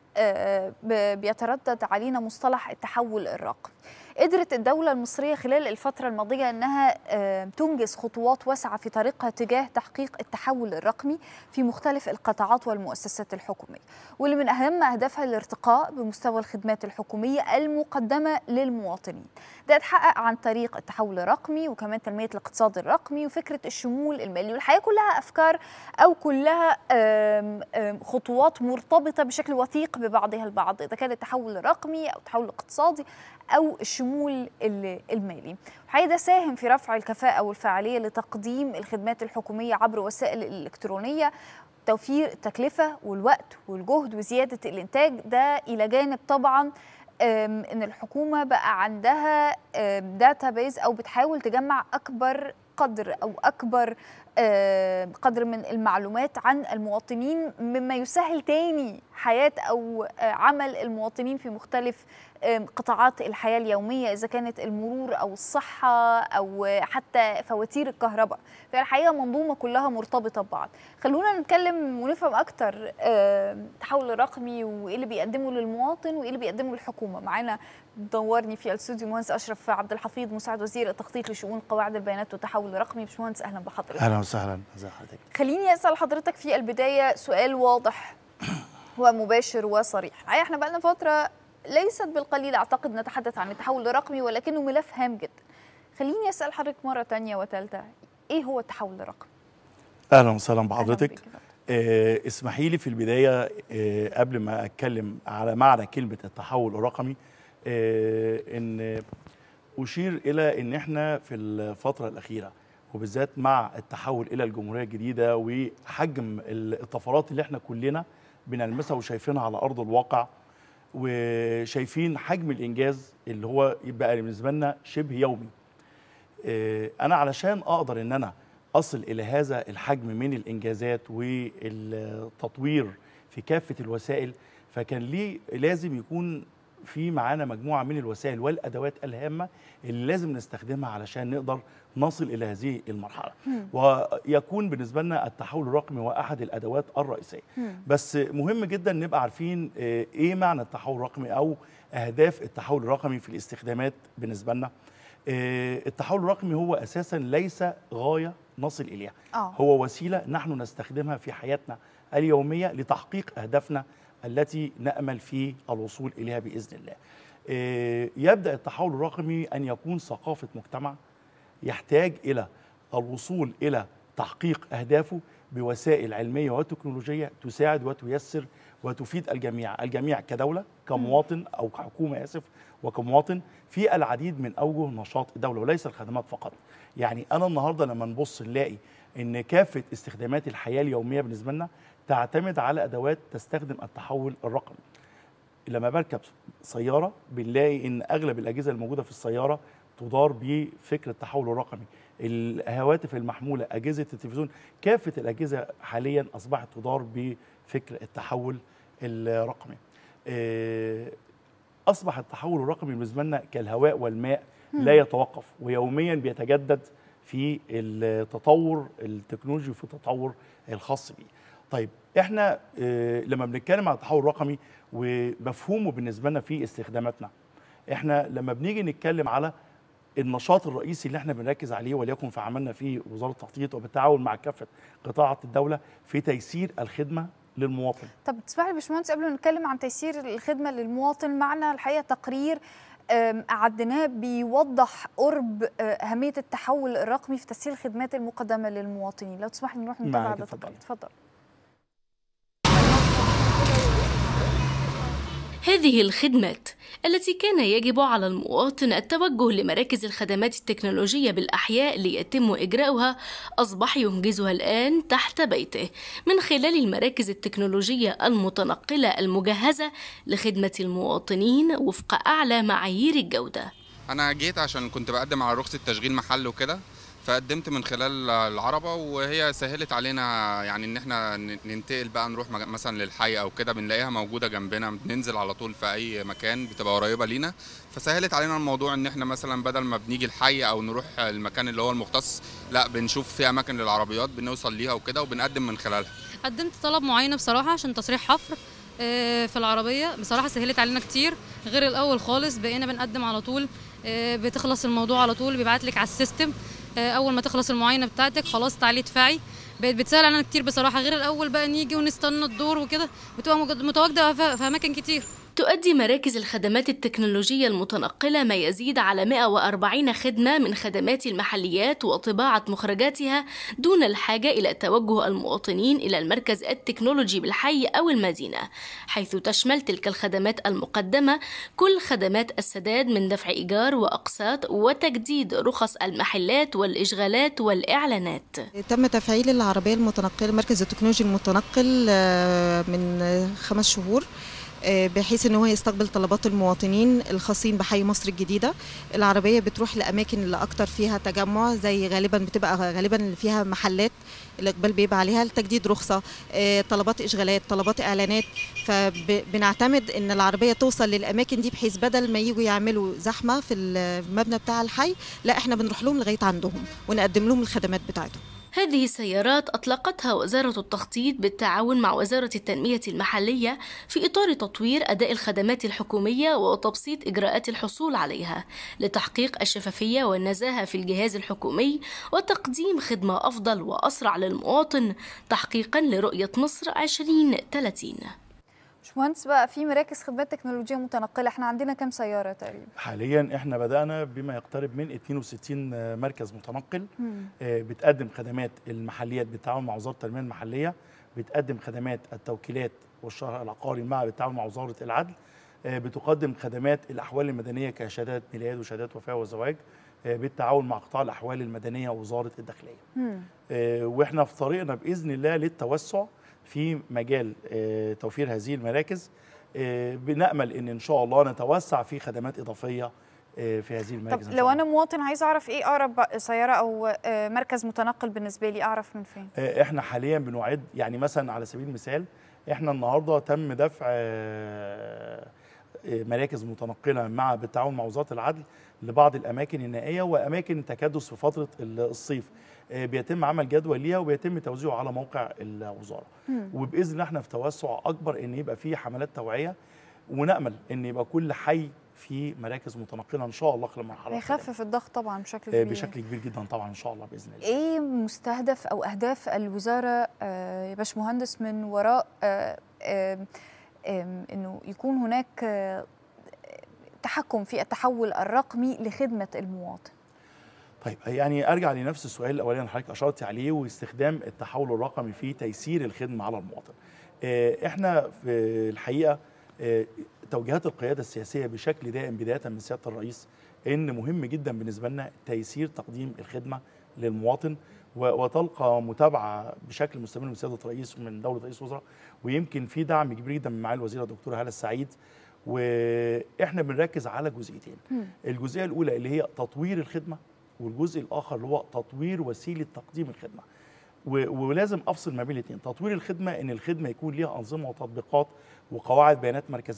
S1: بيتردد علينا مصطلح التحول الرقمي قدرت الدولة المصرية خلال الفترة الماضية أنها تنجز خطوات واسعة في طريقها تجاه تحقيق التحول الرقمي في مختلف القطاعات والمؤسسات الحكومية واللي من أهم أهدافها الارتقاء بمستوى الخدمات الحكومية المقدمة للمواطنين ده اتحقق عن طريق التحول الرقمي وكمان تنمية الاقتصاد الرقمي وفكرة الشمول المالي والحقيقة كلها أفكار أو كلها خطوات مرتبطة بشكل وثيق ببعضها البعض إذا كان التحول الرقمي أو التحول الاقتصادي أو الشمول المالي الحقيقة ده ساهم في رفع الكفاءة والفعالية لتقديم الخدمات الحكومية عبر وسائل الإلكترونية توفير التكلفة والوقت والجهد وزيادة الإنتاج ده إلى جانب طبعا ان الحكومه بقى عندها داتا بيز او بتحاول تجمع اكبر قدر او اكبر قدر من المعلومات عن المواطنين مما يسهل تاني حياه او عمل المواطنين في مختلف قطاعات الحياه اليوميه اذا كانت المرور او الصحه او حتى فواتير الكهرباء فالحقيقه منظومه كلها مرتبطه ببعض خلونا نتكلم ونفهم اكتر التحول الرقمي وايه اللي بيقدمه للمواطن وايه اللي بيقدمه للحكومه معانا دورني في الاستوديو المهندس اشرف عبد الحفيظ مساعد وزير التخطيط لشؤون قواعد البيانات والتحول الرقمي باشمهندس اهلا بحضرتك
S6: اهلا وسهلا ازي حضرتك
S1: خليني اسال حضرتك في البدايه سؤال واضح ومباشر وصريح الحقيقه احنا بقى لنا فتره ليست بالقليل اعتقد نتحدث عن التحول الرقمي ولكنه ملف هام جدا خليني اسال حضرتك مره ثانيه وثالثه ايه هو التحول الرقمي
S6: اهلا وسهلا بحضرتك آه اسمحي لي في البدايه آه قبل ما اتكلم على معنى كلمه التحول الرقمي آه ان اشير الى ان احنا في الفتره الاخيره وبالذات مع التحول الى الجمهوريه الجديده وحجم الطفرات اللي احنا كلنا بنلمسها وشايفينها على ارض الواقع وشايفين حجم الانجاز اللي هو يبقى بالنسبه لنا شبه يومي انا علشان اقدر ان انا اصل الى هذا الحجم من الانجازات والتطوير في كافه الوسائل فكان ليه لازم يكون في معانا مجموعه من الوسائل والادوات الهامه اللي لازم نستخدمها علشان نقدر نصل الى هذه المرحله مم. ويكون بالنسبه لنا التحول الرقمي هو احد الادوات الرئيسيه مم. بس مهم جدا نبقى عارفين ايه معنى التحول الرقمي او اهداف التحول الرقمي في الاستخدامات بالنسبه لنا التحول الرقمي هو اساسا ليس غايه نصل اليها أوه. هو وسيله نحن نستخدمها في حياتنا اليوميه لتحقيق اهدافنا التي نامل في الوصول اليها باذن الله. يبدا التحول الرقمي ان يكون ثقافه مجتمع يحتاج الى الوصول الى تحقيق اهدافه بوسائل علميه وتكنولوجيه تساعد وتيسر وتفيد الجميع، الجميع كدوله كمواطن او كحكومه اسف وكمواطن في العديد من اوجه نشاط الدوله وليس الخدمات فقط. يعني انا النهارده لما نبص نلاقي ان كافه استخدامات الحياه اليوميه بالنسبه لنا تعتمد على ادوات تستخدم التحول الرقمي. لما بركب سياره بنلاقي ان اغلب الاجهزه الموجوده في السياره تدار بفكر التحول الرقمي الهواتف المحموله اجهزه التلفزيون كافه الاجهزه حاليا اصبحت تدار بفكر التحول الرقمي اصبح التحول الرقمي بالنسبه لنا كالهواء والماء لا يتوقف ويوميا بيتجدد في التطور التكنولوجي وفي التطور الخاص بيه. طيب احنا اه لما بنتكلم عن التحول الرقمي ومفهومه بالنسبه لنا في استخداماتنا احنا لما بنيجي نتكلم على النشاط الرئيسي اللي احنا بنركز عليه وليكن في عملنا في وزاره التخطيط وبالتعاون مع كافه قطاعات الدوله في تيسير الخدمه للمواطن.
S1: طب تسمح لي باشمهندس قبل ما نتكلم عن تيسير الخدمه للمواطن معنا الحقيقه تقرير عدناه بيوضح قرب اهميه التحول الرقمي في تسهيل الخدمات المقدمه للمواطنين لو تسمح لي نروح نتابع هذا التقرير اتفضل
S7: هذه الخدمات التي كان يجب على المواطن التوجه لمراكز الخدمات التكنولوجية بالأحياء ليتم إجراؤها أصبح ينجزها الآن تحت بيته من خلال المراكز التكنولوجية المتنقلة المجهزة لخدمة المواطنين وفق أعلى معايير الجودة
S8: أنا جيت عشان كنت بقدم على رخصة تشغيل محل وكده فقدمت من خلال العربة وهي سهلت علينا يعني ان احنا ننتقل بقى نروح مثلا للحي او كده بنلاقيها موجودة جنبنا بننزل على طول في اي مكان بتبقى قريبة لينا فسهلت علينا الموضوع ان احنا مثلا بدل ما بنيجي الحي او نروح المكان اللي هو المختص لا بنشوف في اماكن للعربيات بنوصل ليها وكده وبنقدم من خلالها
S9: قدمت طلب معين بصراحة عشان تصريح حفر في العربية بصراحة سهلت علينا كتير غير الأول خالص بقينا بنقدم على طول بتخلص الموضوع على طول بيبعت لك على السيستم اول ما تخلص المعاينه بتاعتك خلاص تعالي ادفعي بقت بتسهل علينا كتير بصراحه غير الاول بقى نيجي ونستنى الدور وكده بتبقى متواجده في اماكن كتير
S7: تؤدي مراكز الخدمات التكنولوجية المتنقلة ما يزيد على 140 خدمة من خدمات المحليات وطباعة مخرجاتها دون الحاجة إلى توجه المواطنين إلى المركز التكنولوجي بالحي أو المدينة حيث تشمل تلك الخدمات المقدمة كل خدمات السداد من دفع إيجار وأقساط وتجديد رخص المحلات والإشغالات والإعلانات
S10: تم تفعيل العربية المتنقلة مركز التكنولوجي المتنقل من خمس شهور بحيث ان هو يستقبل طلبات المواطنين الخاصين بحي مصر الجديده العربيه بتروح لاماكن اللي اكتر فيها تجمع زي غالبا بتبقى غالبا اللي فيها محلات الاقبال بيبقى عليها لتجديد رخصه طلبات اشغالات طلبات اعلانات فبنعتمد ان العربيه توصل للاماكن دي بحيث بدل ما يجوا يعملوا زحمه في المبنى بتاع الحي لا احنا بنروح لهم لغايه عندهم ونقدم لهم الخدمات بتاعتهم
S7: هذه السيارات أطلقتها وزارة التخطيط بالتعاون مع وزارة التنمية المحلية في إطار تطوير أداء الخدمات الحكومية وتبسيط إجراءات الحصول عليها لتحقيق الشفافية والنزاهة في الجهاز الحكومي وتقديم خدمة أفضل وأسرع للمواطن تحقيقا لرؤية مصر 2030
S1: باشمهندس بقى في مراكز خدمات تكنولوجيه متنقله احنا عندنا كام سياره تقريبا
S6: حاليا احنا بدانا بما يقترب من 62 مركز متنقل آه بتقدم خدمات المحليات بالتعاون مع وزاره التنميه المحليه بتقدم خدمات التوكيلات والشهر العقاري مع بالتعاون مع وزاره العدل آه بتقدم خدمات الاحوال المدنيه كشهادات ميلاد وشهادات وفاه وزواج آه بالتعاون مع قطاع الاحوال المدنيه ووزاره الداخليه واحنا في طريقنا باذن الله للتوسع في مجال توفير هذه المراكز بنامل ان ان شاء الله نتوسع في خدمات اضافيه في هذه المراكز
S1: طب لو انا مواطن عايز اعرف ايه اقرب سياره او مركز متنقل بالنسبه لي اعرف من فين
S6: احنا حاليا بنعد يعني مثلا على سبيل المثال احنا النهارده تم دفع مراكز متنقله مع بالتعاون مع وزاره العدل لبعض الاماكن النائيه واماكن تكدس في فتره الصيف بيتم عمل جدول ليها وبيتم توزيعه على موقع الوزاره مم. وباذن الله احنا في توسع اكبر ان يبقى في حملات توعيه ونامل ان يبقى كل حي في مراكز متنقله ان شاء الله خلال المرحله
S1: هيخفف الضغط طبعا بشكل كبير
S6: بشكل كبير جدا طبعا ان شاء الله باذن الله
S1: ايه مستهدف او اهداف الوزاره يا باشمهندس من وراء آه آه آه انه يكون هناك تحكم في التحول الرقمي لخدمه المواطن
S6: طيب يعني ارجع لنفس السؤال الاولاني اللي حضرتك اشرت عليه واستخدام التحول الرقمي في تيسير الخدمه على المواطن. احنا في الحقيقه توجيهات القياده السياسيه بشكل دائم بدايه من سياده الرئيس ان مهم جدا بالنسبه لنا تيسير تقديم الخدمه للمواطن وتلقى متابعه بشكل مستمر من سياده الرئيس ومن دوله رئيس الوزراء ويمكن في دعم كبير جدا من معالي الوزيره الدكتوره هاله السعيد واحنا بنركز على جزئيتين الجزئيه الاولى اللي هي تطوير الخدمه والجزء الاخر اللي هو تطوير وسيله تقديم الخدمه ولازم افصل ما بين الاثنين تطوير الخدمه ان الخدمه يكون ليها انظمه وتطبيقات وقواعد بيانات مركزيه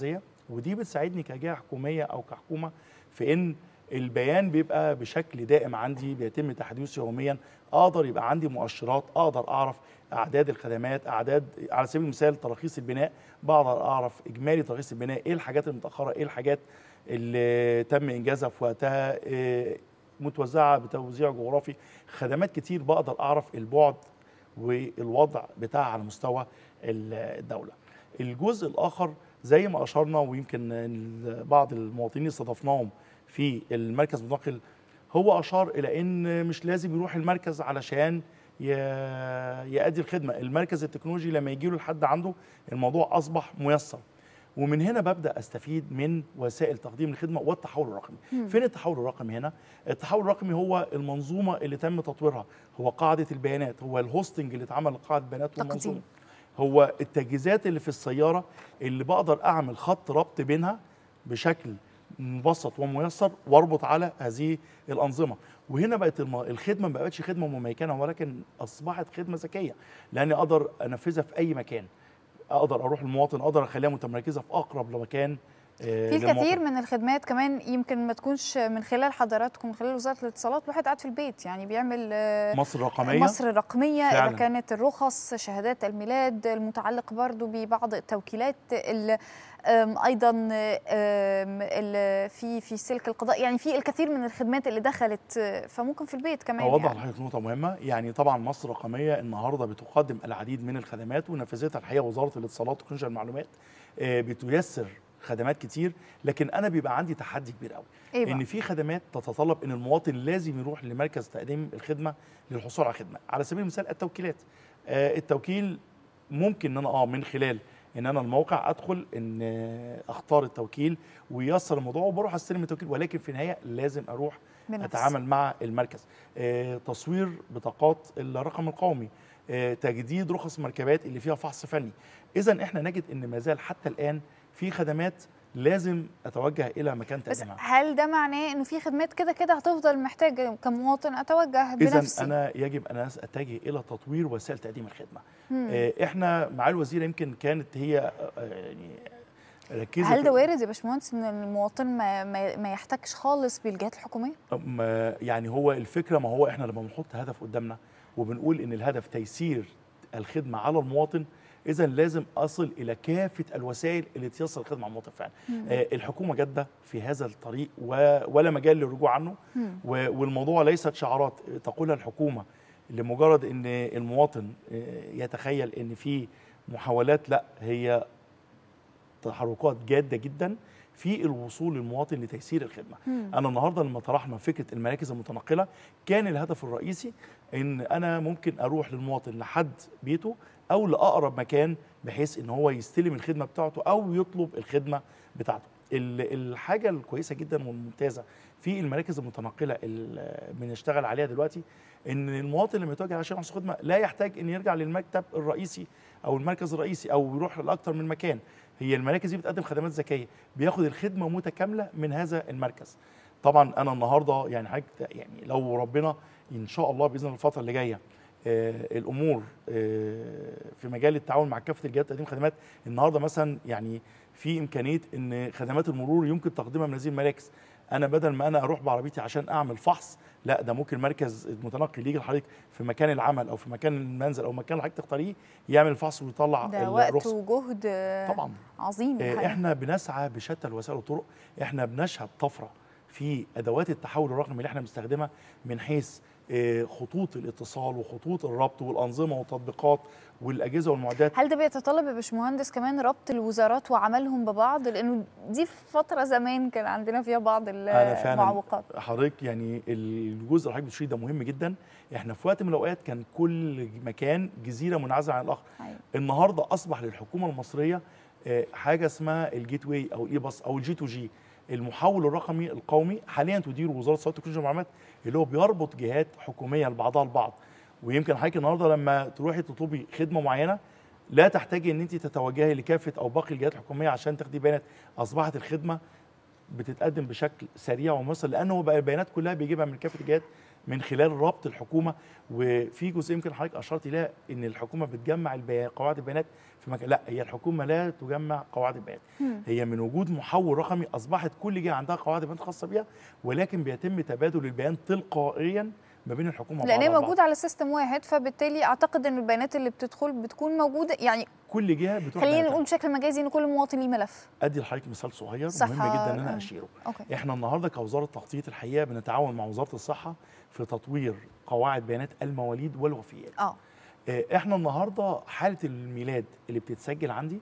S6: ودي بتساعدني كجهه حكوميه او كحكومه في ان البيان بيبقى بشكل دائم عندي بيتم تحديثه يوميا اقدر يبقى عندي مؤشرات اقدر اعرف اعداد الخدمات اعداد على سبيل المثال تراخيص البناء بقدر اعرف اجمالي تراخيص البناء ايه الحاجات المتاخره ايه الحاجات اللي تم انجازها في وقتها إيه متوزعه بتوزيع جغرافي خدمات كتير بقدر اعرف البعد والوضع بتاعها على مستوى الدوله الجزء الاخر زي ما اشرنا ويمكن بعض المواطنين استضفناهم في المركز المتنقل هو اشار الى ان مش لازم يروح المركز علشان يؤدي الخدمه المركز التكنولوجي لما يجي له لحد عنده الموضوع اصبح ميسر ومن هنا ببدا استفيد من وسائل تقديم الخدمه والتحول الرقمي مم. فين التحول الرقمي هنا التحول الرقمي هو المنظومه اللي تم تطويرها هو قاعده البيانات هو الهوستنج اللي اتعمل لقاعده البيانات والمنظومه هو التجهيزات اللي في السياره اللي بقدر اعمل خط ربط بينها بشكل مبسط وميسر واربط على هذه الانظمه وهنا بقت الخدمه ما بقتش خدمه مميكنه ولكن اصبحت خدمه ذكيه لاني اقدر انفذها في اي مكان اقدر اروح المواطن اقدر اخليها متمركزه في اقرب مكان
S1: في الكثير من الخدمات كمان يمكن ما تكونش من خلال حضراتكم من خلال وزاره الاتصالات واحد قاعد في البيت يعني بيعمل
S6: مصر الرقميه
S1: مصر الرقميه فعلا. اذا كانت الرخص شهادات الميلاد المتعلق برضو ببعض التوكيلات ايضا في في سلك القضاء يعني في الكثير من الخدمات اللي دخلت فممكن في البيت كمان
S6: اوضح يعني. لحضرتك نقطه مهمه يعني طبعا مصر الرقميه النهارده بتقدم العديد من الخدمات ونفذتها الحقيقه وزاره الاتصالات وتكنولوجيا المعلومات بتيسر خدمات كتير لكن انا بيبقى عندي تحدي كبير قوي إيه ان في خدمات تتطلب ان المواطن لازم يروح لمركز تقديم الخدمه للحصول على خدمه على سبيل المثال التوكيلات آه التوكيل ممكن ان انا اه من خلال ان انا الموقع ادخل ان اختار التوكيل وييسر الموضوع وبروح استلم التوكيل ولكن في النهايه لازم اروح بنفس. اتعامل مع المركز آه تصوير بطاقات الرقم القومي آه تجديد رخص مركبات اللي فيها فحص فني اذا احنا نجد ان ما زال حتى الان في خدمات لازم اتوجه الى مكان تقديمها
S1: بس هل ده معناه انه في خدمات كده كده هتفضل محتاج كمواطن اتوجه بنفسي
S6: اذا انا يجب ان اتجه الى تطوير وسائل تقديم الخدمه مم. احنا مع الوزيره يمكن كانت هي يعني
S1: ركزت هل ده وارد يا باشمهندس ان المواطن ما, ما, ما يحتاجش خالص بالجهات الحكوميه
S6: يعني هو الفكره ما هو احنا لما بنحط هدف قدامنا وبنقول ان الهدف تيسير الخدمه على المواطن اذا لازم اصل الى كافه الوسائل اللي تيسر الخدمه على المواطن فعلا آه الحكومه جاده في هذا الطريق و... ولا مجال للرجوع عنه و... والموضوع ليست شعارات تقولها الحكومه لمجرد ان المواطن يتخيل ان في محاولات لا هي تحركات جاده جدا في الوصول للمواطن لتيسير الخدمه مم. انا النهارده لما طرحنا فكره المراكز المتنقله كان الهدف الرئيسي ان انا ممكن اروح للمواطن لحد بيته او لاقرب مكان بحيث ان هو يستلم الخدمه بتاعته او يطلب الخدمه بتاعته الحاجه الكويسه جدا والممتازه في المراكز المتنقله اللي بنشتغل عليها دلوقتي ان المواطن لما يتوجه عشان يحصل خدمه لا يحتاج ان يرجع للمكتب الرئيسي او المركز الرئيسي او يروح لاكثر من مكان هي المراكز دي بتقدم خدمات ذكيه بياخد الخدمه متكامله من هذا المركز طبعا انا النهارده يعني حاجه يعني لو ربنا ان شاء الله باذن الله الفتره اللي جايه آه الامور آه في مجال التعاون مع كافه الجهات تقديم خدمات النهارده مثلا يعني في امكانيه ان خدمات المرور يمكن تقديمها من هذه المراكز انا بدل ما انا اروح بعربيتي عشان اعمل فحص لا ده ممكن مركز المتنقل يجي لحضرتك في مكان العمل او في مكان المنزل او مكان اللي حضرتك تختاريه يعمل الفحص ويطلع
S1: ده وقت وجهد
S6: طبعا
S1: عظيم
S6: آه احنا بنسعى بشتى الوسائل والطرق احنا بنشهد طفره في ادوات التحول الرقمي اللي احنا بنستخدمها من حيث خطوط الاتصال وخطوط الربط والانظمه والتطبيقات والاجهزه والمعدات
S1: هل ده بيتطلب يا باشمهندس كمان ربط الوزارات وعملهم ببعض لانه دي فتره زمان كان عندنا فيها بعض المعوقات
S6: حضرتك يعني الجزء اللي حضرتك بتشير ده مهم جدا احنا في وقت من الاوقات كان كل مكان جزيره منعزله عن الاخر أيوة. النهارده اصبح للحكومه المصريه حاجه اسمها الجيت واي او الاي باص او الجي تو جي المحول الرقمي القومي حاليا تديره وزاره الاتصالات والتكنولوجيا والمعلومات اللي هو بيربط جهات حكوميه لبعضها البعض ويمكن حضرتك النهارده لما تروحي تطلبي خدمه معينه لا تحتاجي ان انت تتوجهي لكافه او باقي الجهات الحكوميه عشان تاخدي بيانات اصبحت الخدمه بتتقدم بشكل سريع ومصر لانه بقى البيانات كلها بيجيبها من كافه الجهات من خلال ربط الحكومه وفي جزء يمكن حضرتك اشرت اليه ان الحكومه بتجمع البيان قواعد البيانات في مكان لا هي الحكومه لا تجمع قواعد البيانات هي من وجود محول رقمي اصبحت كل جهه عندها قواعد بيانات خاصه بيها ولكن بيتم تبادل البيان تلقائيا ما بين الحكومه
S1: لان هي
S6: وبعضها
S1: موجوده على سيستم واحد فبالتالي اعتقد ان البيانات اللي بتدخل بتكون موجوده يعني
S6: كل جهه بتروح
S1: خلينا
S6: بياناتها.
S1: نقول بشكل مجازي ان كل مواطن ليه ملف
S6: ادي لحضرتك مثال صغير
S1: صح،
S6: مهم جدا ان
S1: آه.
S6: انا اشيره
S1: اوكي
S6: احنا النهارده كوزاره تخطيط الحقيقه بنتعاون مع وزاره الصحه في تطوير قواعد بيانات المواليد والوفيات
S1: اه
S6: آه، احنا النهارده حاله الميلاد اللي بتتسجل عندي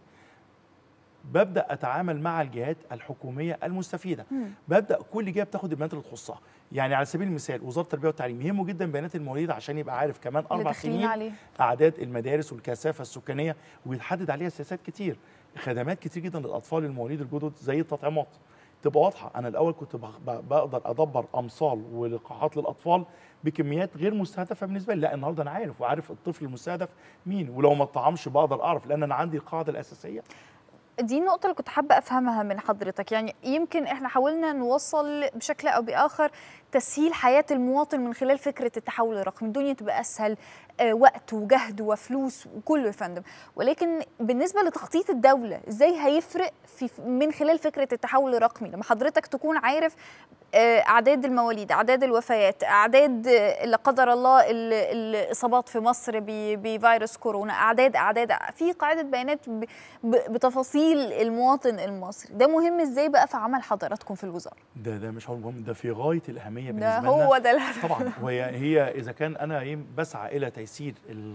S6: ببدا اتعامل مع الجهات الحكوميه المستفيده
S1: مم.
S6: ببدا كل جهه بتاخد البيانات اللي تخصها يعني على سبيل المثال وزاره التربيه والتعليم يهمه جدا بيانات المواليد عشان يبقى عارف كمان
S1: اللي
S6: اربع
S1: داخلين
S6: سنين
S1: عليه
S6: اعداد المدارس والكثافه السكانيه ويتحدد عليها سياسات كتير خدمات كتير جدا للاطفال المواليد الجدد زي التطعيمات تبقى واضحه انا الاول كنت بخ- ب- بقدر ادبر امصال ولقاحات للاطفال بكميات غير مستهدفه بالنسبه لي لا النهارده انا عارف وعارف الطفل المستهدف مين ولو ما اتطعمش بقدر اعرف لان انا عندي القاعده الاساسيه
S1: دي النقطة اللي كنت حابة أفهمها من حضرتك يعني يمكن إحنا حاولنا نوصل بشكل أو بآخر تسهيل حياة المواطن من خلال فكرة التحول الرقمي الدنيا تبقى أسهل آه، وقت وجهد وفلوس وكله يا فندم ولكن بالنسبة لتخطيط الدولة إزاي هيفرق في من خلال فكرة التحول الرقمي لما حضرتك تكون عارف آه، أعداد المواليد أعداد الوفيات أعداد آه، لا قدر الله ال- الإصابات في مصر ب- بفيروس كورونا أعداد أعداد في قاعدة بيانات ب- ب- بتفاصيل المواطن المصري ده مهم ازاي بقى في عمل حضراتكم في الوزاره
S6: ده ده مش هو المهم ده في غايه الاهميه بالنسبه
S1: ده
S6: لنا
S1: هو ده الهدف
S6: طبعا وهي هي اذا كان انا إيه بسعى الى تيسير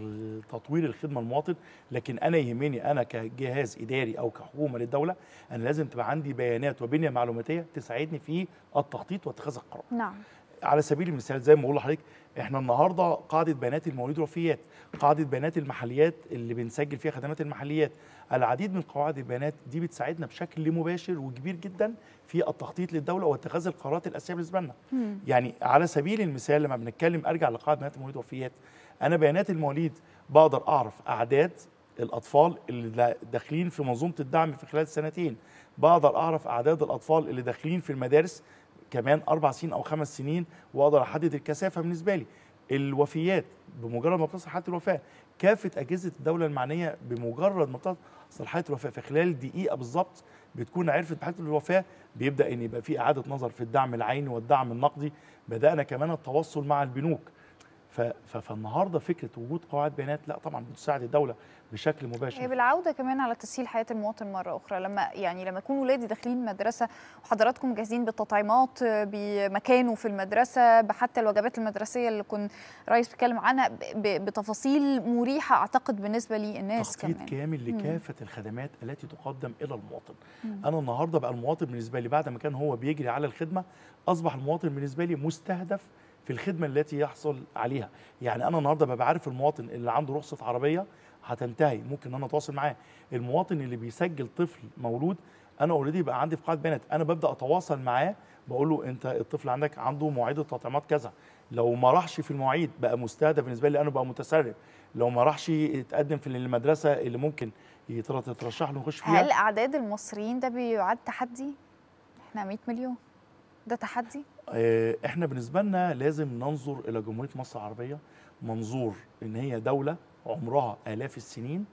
S6: تطوير الخدمه للمواطن لكن انا يهمني انا كجهاز اداري او كحكومه للدوله انا لازم تبقى عندي بيانات وبنيه معلوماتيه تساعدني في التخطيط واتخاذ القرار
S1: نعم
S6: على سبيل المثال زي ما بقول لحضرتك احنا النهارده قاعده بيانات المواليد والوفيات قاعده بيانات المحليات اللي بنسجل فيها خدمات المحليات العديد من قواعد البيانات دي بتساعدنا بشكل مباشر وكبير جدا في التخطيط للدوله واتخاذ القرارات الاساسيه بالنسبه لنا
S1: مم.
S6: يعني على سبيل المثال لما بنتكلم ارجع لقاعده بيانات المواليد والوفيات انا بيانات المواليد بقدر اعرف اعداد الاطفال اللي دا- داخلين في منظومه الدعم في خلال سنتين بقدر اعرف اعداد الاطفال اللي داخلين في المدارس كمان اربع سنين او خمس سنين واقدر احدد الكثافه بالنسبه لي الوفيات بمجرد ما بتصل حاله الوفاه كافه اجهزه الدوله المعنيه بمجرد ما بتصل حاله الوفاه في خلال دقيقه بالظبط بتكون عرفت بحاله الوفاه بيبدا ان يبقى في اعاده نظر في الدعم العيني والدعم النقدي بدانا كمان التواصل مع البنوك ف- ف- فالنهارده فكره وجود قواعد بيانات لا طبعا بتساعد الدوله بشكل
S1: هي
S6: مباشر
S1: بالعوده كمان على تسهيل حياه المواطن مره اخرى لما يعني لما يكون ولادي داخلين مدرسه وحضراتكم جاهزين بالتطعيمات آه، بمكانه في المدرسه بحتى الوجبات المدرسيه اللي كنت رئيس بيتكلم عنها ب- ب- بتفاصيل مريحه اعتقد بالنسبه للناس
S6: تخطيط
S1: كمان
S6: كامل
S1: مم.
S6: لكافه الخدمات التي تقدم الى المواطن
S1: مم.
S6: انا النهارده بقى المواطن بالنسبه لي بعد ما كان هو بيجري على الخدمه اصبح المواطن بالنسبه لي مستهدف في الخدمه التي يحصل عليها يعني انا النهارده ببقى عارف المواطن اللي عنده رخصه عربيه هتنتهي ممكن ان انا اتواصل معاه المواطن اللي بيسجل طفل مولود انا اوريدي بقى عندي في قاعده بيانات انا ببدا اتواصل معاه بقول له انت الطفل عندك عنده مواعيد التطعيمات كذا لو ما راحش في المواعيد بقى مستهدف بالنسبه لي انا بقى متسرب لو ما راحش يتقدم في المدرسه اللي ممكن يتر- تترشح له يخش فيها
S1: هل اعداد المصريين ده بيعد تحدي احنا 100 مليون ده تحدي
S6: آه، احنا بالنسبه لنا لازم ننظر الى جمهوريه مصر العربيه منظور ان هي دوله عمرها الاف السنين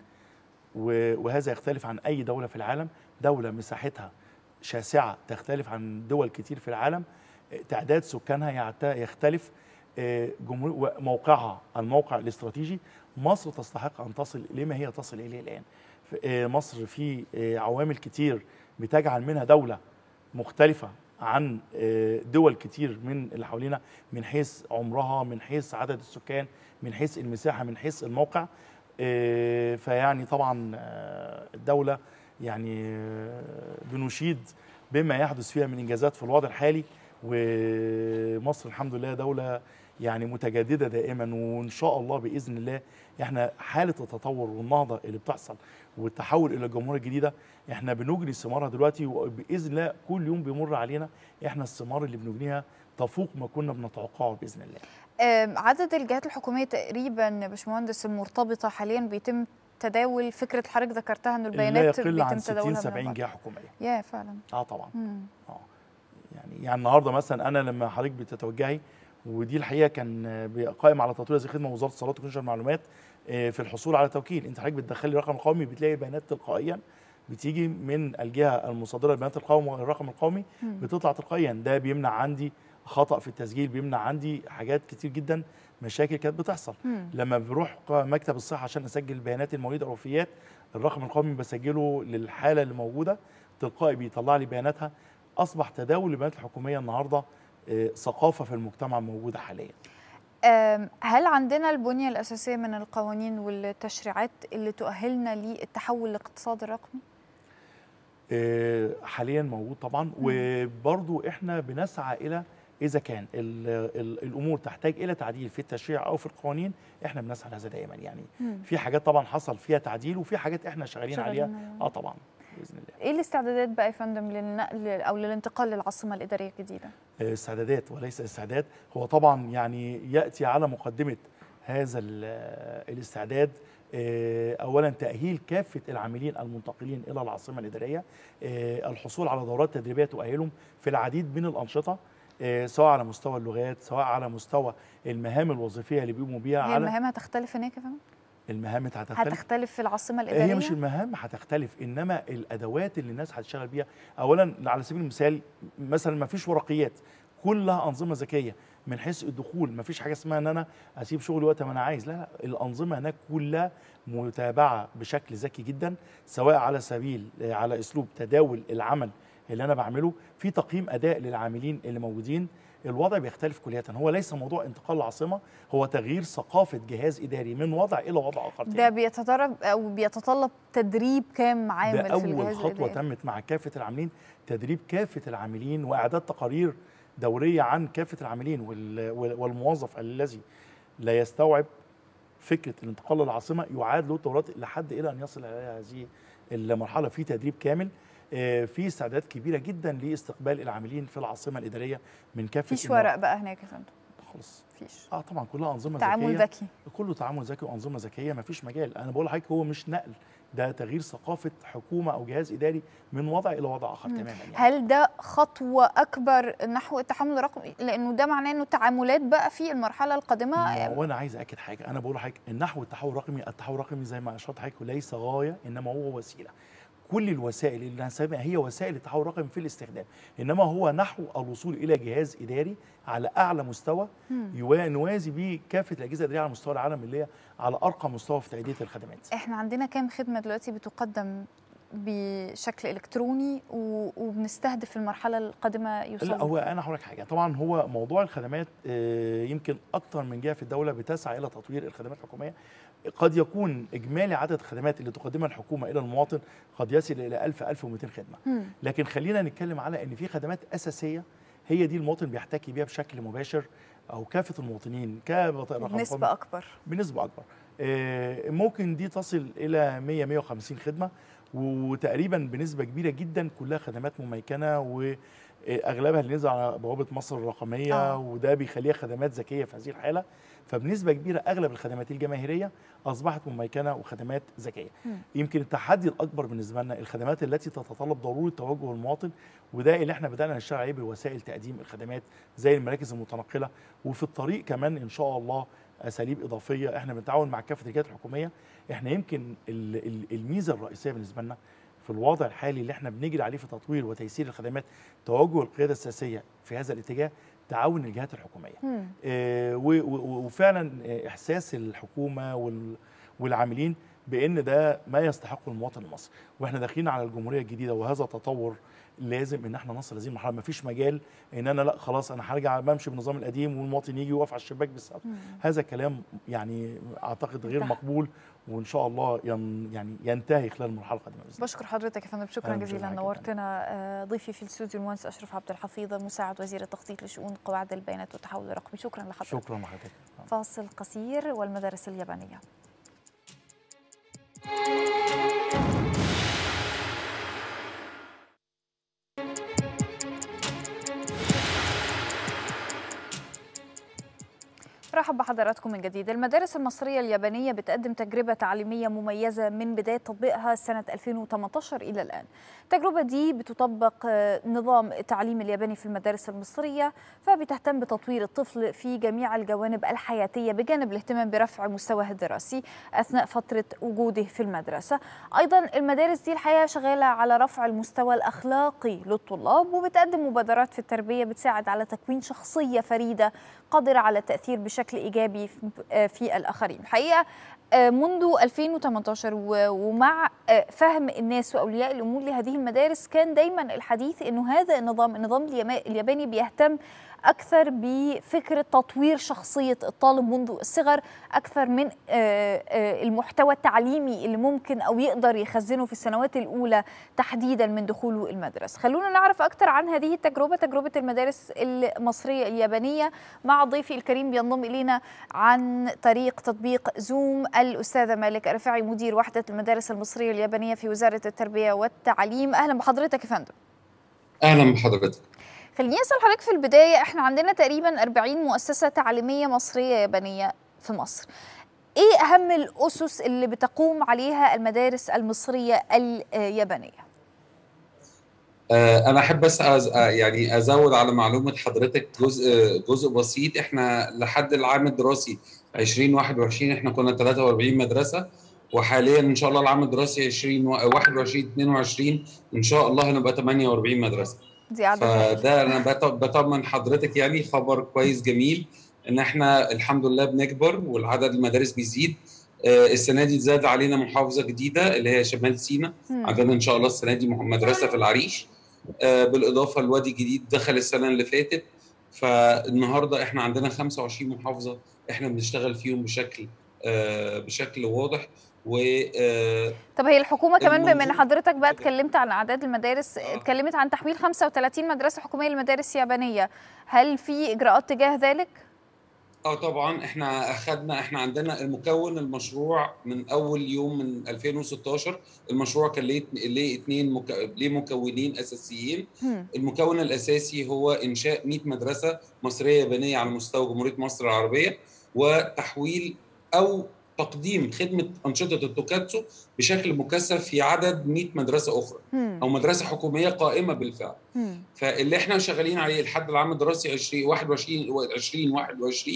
S6: و- وهذا يختلف عن اي دوله في العالم دوله مساحتها شاسعه تختلف عن دول كتير في العالم آه، تعداد سكانها يعت- يختلف آه، جمهور موقعها الموقع الاستراتيجي مصر تستحق ان تصل لما هي تصل اليه الان ف- آه، مصر في آه، عوامل كتير بتجعل منها دوله مختلفه عن آه، دول كتير من اللي حوالينا من حيث عمرها من حيث عدد السكان من حيث المساحه من حيث الموقع آه، فيعني طبعا آه، الدوله يعني آه، بنشيد بما يحدث فيها من انجازات في الوضع الحالي ومصر الحمد لله دوله يعني متجدده دائما وان شاء الله باذن الله احنا حاله التطور والنهضه اللي بتحصل والتحول الى الجمهوريه الجديده احنا بنجني ثمارها دلوقتي وباذن الله كل يوم بيمر علينا احنا الثمار اللي بنجنيها تفوق ما كنا بنتوقعه باذن الله
S1: آم، عدد الجهات الحكوميه تقريبا يا باشمهندس المرتبطه حاليا بيتم تداول فكره اللي حضرتك ذكرتها ان
S6: لا
S1: البيانات
S6: يقل عن
S1: بيتم
S6: 60
S1: تداولها من
S6: 70
S1: البعض.
S6: جهه حكوميه
S1: يا فعلا
S6: اه طبعا
S1: مم.
S6: اه يعني يعني النهارده مثلا انا لما حضرتك بتتوجهي ودي الحقيقه كان قائم على تطوير هذه الخدمه وزاره الاتصالات وتكنولوجيا المعلومات في الحصول على توكيل انت حضرتك بتدخلي الرقم القومي بتلاقي بيانات تلقائيا بتيجي من الجهه المصدره للبيانات القومي الرقم القومي بتطلع تلقائيا ده بيمنع عندي خطا في التسجيل بيمنع عندي حاجات كتير جدا مشاكل كانت بتحصل مم. لما بروح مكتب الصحه عشان اسجل بيانات المواليد او الوفيات الرقم القومي بسجله للحاله اللي موجوده تلقائي بيطلع لي بياناتها اصبح تداول البيانات الحكوميه النهارده ثقافه في المجتمع موجوده حاليا
S1: هل عندنا البنيه الاساسيه من القوانين والتشريعات اللي تؤهلنا للتحول الاقتصادي الرقمي
S6: حاليا موجود طبعا وبرضو احنا بنسعى الى اذا كان ال ال الامور تحتاج الى تعديل في التشريع او في القوانين احنا بنسعى لهذا دائما يعني مم. في حاجات طبعا حصل فيها تعديل وفي حاجات احنا شغالين عليها اه طبعا
S1: باذن الله ايه الاستعدادات بقى يا فندم للنقل او للانتقال للعاصمه الاداريه الجديده
S6: استعدادات وليس استعداد هو طبعا يعني ياتي على مقدمه هذا الاستعداد اولا تاهيل كافه العاملين المنتقلين الى العاصمه الاداريه الحصول على دورات تدريبيه تؤهلهم في العديد من الانشطه سواء على مستوى اللغات سواء على مستوى المهام الوظيفيه اللي بيقوموا بيها
S1: هي
S6: على
S1: المهام هتختلف هناك يا فندم؟
S6: المهام هتختلف
S1: هتختلف في العاصمه الاداريه
S6: هي مش المهام هتختلف انما الادوات اللي الناس هتشتغل بيها اولا على سبيل المثال مثلا ما فيش ورقيات كلها انظمه ذكيه من حيث الدخول ما فيش حاجه اسمها ان انا اسيب شغلي وقت ما انا عايز لا لا الانظمه هناك كلها متابعه بشكل ذكي جدا سواء على سبيل على اسلوب تداول العمل اللي انا بعمله في تقييم اداء للعاملين اللي موجودين الوضع بيختلف كليا هو ليس موضوع انتقال العاصمه هو تغيير ثقافه جهاز اداري من وضع الى وضع اخر
S1: ده بيتطلب او بيتطلب تدريب كام عامل
S6: ده
S1: في الجهاز
S6: اول خطوه
S1: الإداري.
S6: تمت مع كافه العاملين تدريب كافه العاملين واعداد تقارير دوريه عن كافه العاملين والموظف الذي لا يستوعب فكره الانتقال للعاصمه يعاد له دورات لحد الى ان يصل الى هذه المرحله في تدريب كامل في استعدادات كبيره جدا لاستقبال العاملين في العاصمه الاداريه من كافه
S1: مفيش ورق بقى هناك يا فندم
S6: خالص
S1: مفيش
S6: اه طبعا كلها انظمه
S1: تعامل
S6: ذكيه
S1: ذكي
S6: كله تعامل ذكي وانظمه ذكيه مفيش مجال انا بقول لحضرتك هو مش نقل ده تغيير ثقافه حكومه او جهاز اداري من وضع الى وضع اخر تماما يعني.
S1: هل ده خطوه اكبر نحو التحول الرقمي لانه ده معناه انه التعاملات بقى في المرحله القادمه
S6: وانا عايز اكد حاجه انا بقول لحضرتك النحو التحول الرقمي التحول الرقمي زي ما اشرت حضرتك ليس غايه انما هو وسيله كل الوسائل اللي هنسميها هي وسائل التحول الرقمي في الاستخدام انما هو نحو الوصول الى جهاز اداري على اعلى مستوى نوازي به كافه الاجهزه الاداريه على مستوى العالم اللي هي على ارقى مستوى في تاديه الخدمات
S1: احنا عندنا كام خدمه دلوقتي بتقدم بشكل الكتروني وبنستهدف المرحله القادمه يوصل
S6: لا هو انا هقول لك حاجه طبعا هو موضوع الخدمات يمكن اكتر من جهه في الدوله بتسعى الى تطوير الخدمات الحكوميه قد يكون اجمالي عدد الخدمات اللي تقدمها الحكومه الى المواطن قد يصل الى 1000 1200 خدمه لكن خلينا نتكلم على ان في خدمات اساسيه هي دي المواطن بيحتكي بيها بشكل مباشر او كافه المواطنين كبطاقه
S1: بنسبه اكبر
S6: بنسبه اكبر ممكن دي تصل الى 100 150 خدمه وتقريبا بنسبه كبيره جدا كلها خدمات مميكنه واغلبها اللي نزل على بوابه مصر الرقميه آه. وده بيخليها خدمات ذكيه في هذه الحاله فبنسبه كبيره اغلب الخدمات الجماهيريه اصبحت مميكنه وخدمات ذكيه يمكن التحدي الاكبر بالنسبه لنا الخدمات التي تتطلب ضروره توجه المواطن وده اللي احنا بدانا نشتغل عليه بوسائل تقديم الخدمات زي المراكز المتنقله وفي الطريق كمان ان شاء الله اساليب اضافيه احنا بنتعاون مع كافه الجهات الحكوميه احنا يمكن الميزه الرئيسيه بالنسبه لنا في الوضع الحالي اللي احنا بنجري عليه في تطوير وتيسير الخدمات توجه القياده السياسيه في هذا الاتجاه تعاون الجهات الحكوميه آه وفعلا احساس الحكومه والعاملين بان ده ما يستحقه المواطن المصري واحنا داخلين على الجمهوريه الجديده وهذا تطور لازم ان احنا نصل هذه المرحله ما فيش مجال ان انا لا خلاص انا هرجع بمشي بالنظام القديم والمواطن يجي يقف على الشباك بالسقف هذا كلام يعني اعتقد غير مقبول وان شاء الله ين يعني ينتهي خلال المرحله القادمه
S1: بشكر حضرتك يا فندم شكرا جزيلا نورتنا ضيفي في الاستوديو المهندس اشرف عبد الحفيظ مساعد وزير التخطيط لشؤون قواعد البيانات والتحول الرقمي شكرا لحضرتك
S6: شكرا لحضرتك
S1: فاصل قصير والمدارس اليابانيه رحب بحضراتكم من جديد المدارس المصرية اليابانية بتقدم تجربة تعليمية مميزة من بداية تطبيقها سنة 2018 إلى الآن التجربة دي بتطبق نظام التعليم الياباني في المدارس المصرية فبتهتم بتطوير الطفل في جميع الجوانب الحياتية بجانب الاهتمام برفع مستواه الدراسي أثناء فترة وجوده في المدرسة أيضا المدارس دي الحقيقة شغالة على رفع المستوى الأخلاقي للطلاب وبتقدم مبادرات في التربية بتساعد على تكوين شخصية فريدة قادرة على التأثير بشكل إيجابي في الآخرين الحقيقة منذ 2018 ومع فهم الناس وأولياء الأمور لهذه المدارس كان دايما الحديث أنه هذا النظام النظام الياباني بيهتم أكثر بفكرة تطوير شخصية الطالب منذ الصغر أكثر من المحتوى التعليمي اللي ممكن أو يقدر يخزنه في السنوات الأولى تحديدا من دخوله المدرسة خلونا نعرف أكثر عن هذه التجربة تجربة المدارس المصرية اليابانية مع ضيفي الكريم بينضم إلينا عن طريق تطبيق زوم الأستاذة مالك الرفاعي مدير وحدة المدارس المصرية اليابانية في وزارة التربية والتعليم أهلا بحضرتك يا فندم
S11: أهلا بحضرتك
S1: خليني اسال حضرتك في البدايه احنا عندنا تقريبا 40 مؤسسه تعليميه مصريه يابانيه في مصر ايه اهم الاسس اللي بتقوم عليها المدارس المصريه اليابانيه
S11: انا احب بس يعني ازود على معلومه حضرتك جزء جزء بسيط احنا لحد العام الدراسي 2021 احنا كنا 43 مدرسه وحاليا ان شاء الله العام الدراسي 2021 22 ان شاء الله هنبقى 48 مدرسه
S1: زياده
S11: فده انا بطمن حضرتك يعني خبر كويس جميل ان احنا الحمد لله بنكبر والعدد المدارس بيزيد السنه دي زاد علينا محافظه جديده اللي هي شمال سيناء عندنا ان شاء الله السنه دي مدرسه في العريش بالاضافه لوادي الجديد دخل السنه اللي فاتت فالنهارده احنا عندنا 25 محافظه احنا بنشتغل فيهم بشكل بشكل واضح و
S1: طب هي الحكومه كمان بما ان حضرتك بقى اتكلمت عن اعداد المدارس اتكلمت عن تحويل 35 مدرسه حكوميه لمدارس يابانيه هل في اجراءات تجاه ذلك
S11: اه طبعا احنا اخذنا احنا عندنا المكون المشروع من اول يوم من 2016 المشروع كان ليه ليه اثنين مك... ليه مكونين اساسيين م. المكون الاساسي هو انشاء 100 مدرسه مصريه يابانيه على مستوى جمهوريه مصر العربيه وتحويل او تقديم خدمه انشطه التوكاتسو بشكل مكثف في عدد 100 مدرسه اخرى
S1: مم.
S11: او مدرسه حكوميه قائمه بالفعل
S1: مم.
S11: فاللي احنا شغالين عليه لحد العام الدراسي 20 21 20 21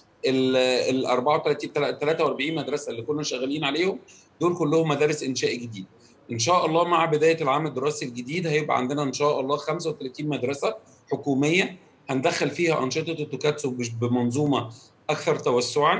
S11: ال 34 43 مدرسه اللي كنا شغالين عليهم دول كلهم مدارس انشاء جديد ان شاء الله مع بدايه العام الدراسي الجديد هيبقى عندنا ان شاء الله 35 مدرسه حكوميه هندخل فيها انشطه التوكاتسو بمنظومه اكثر توسعا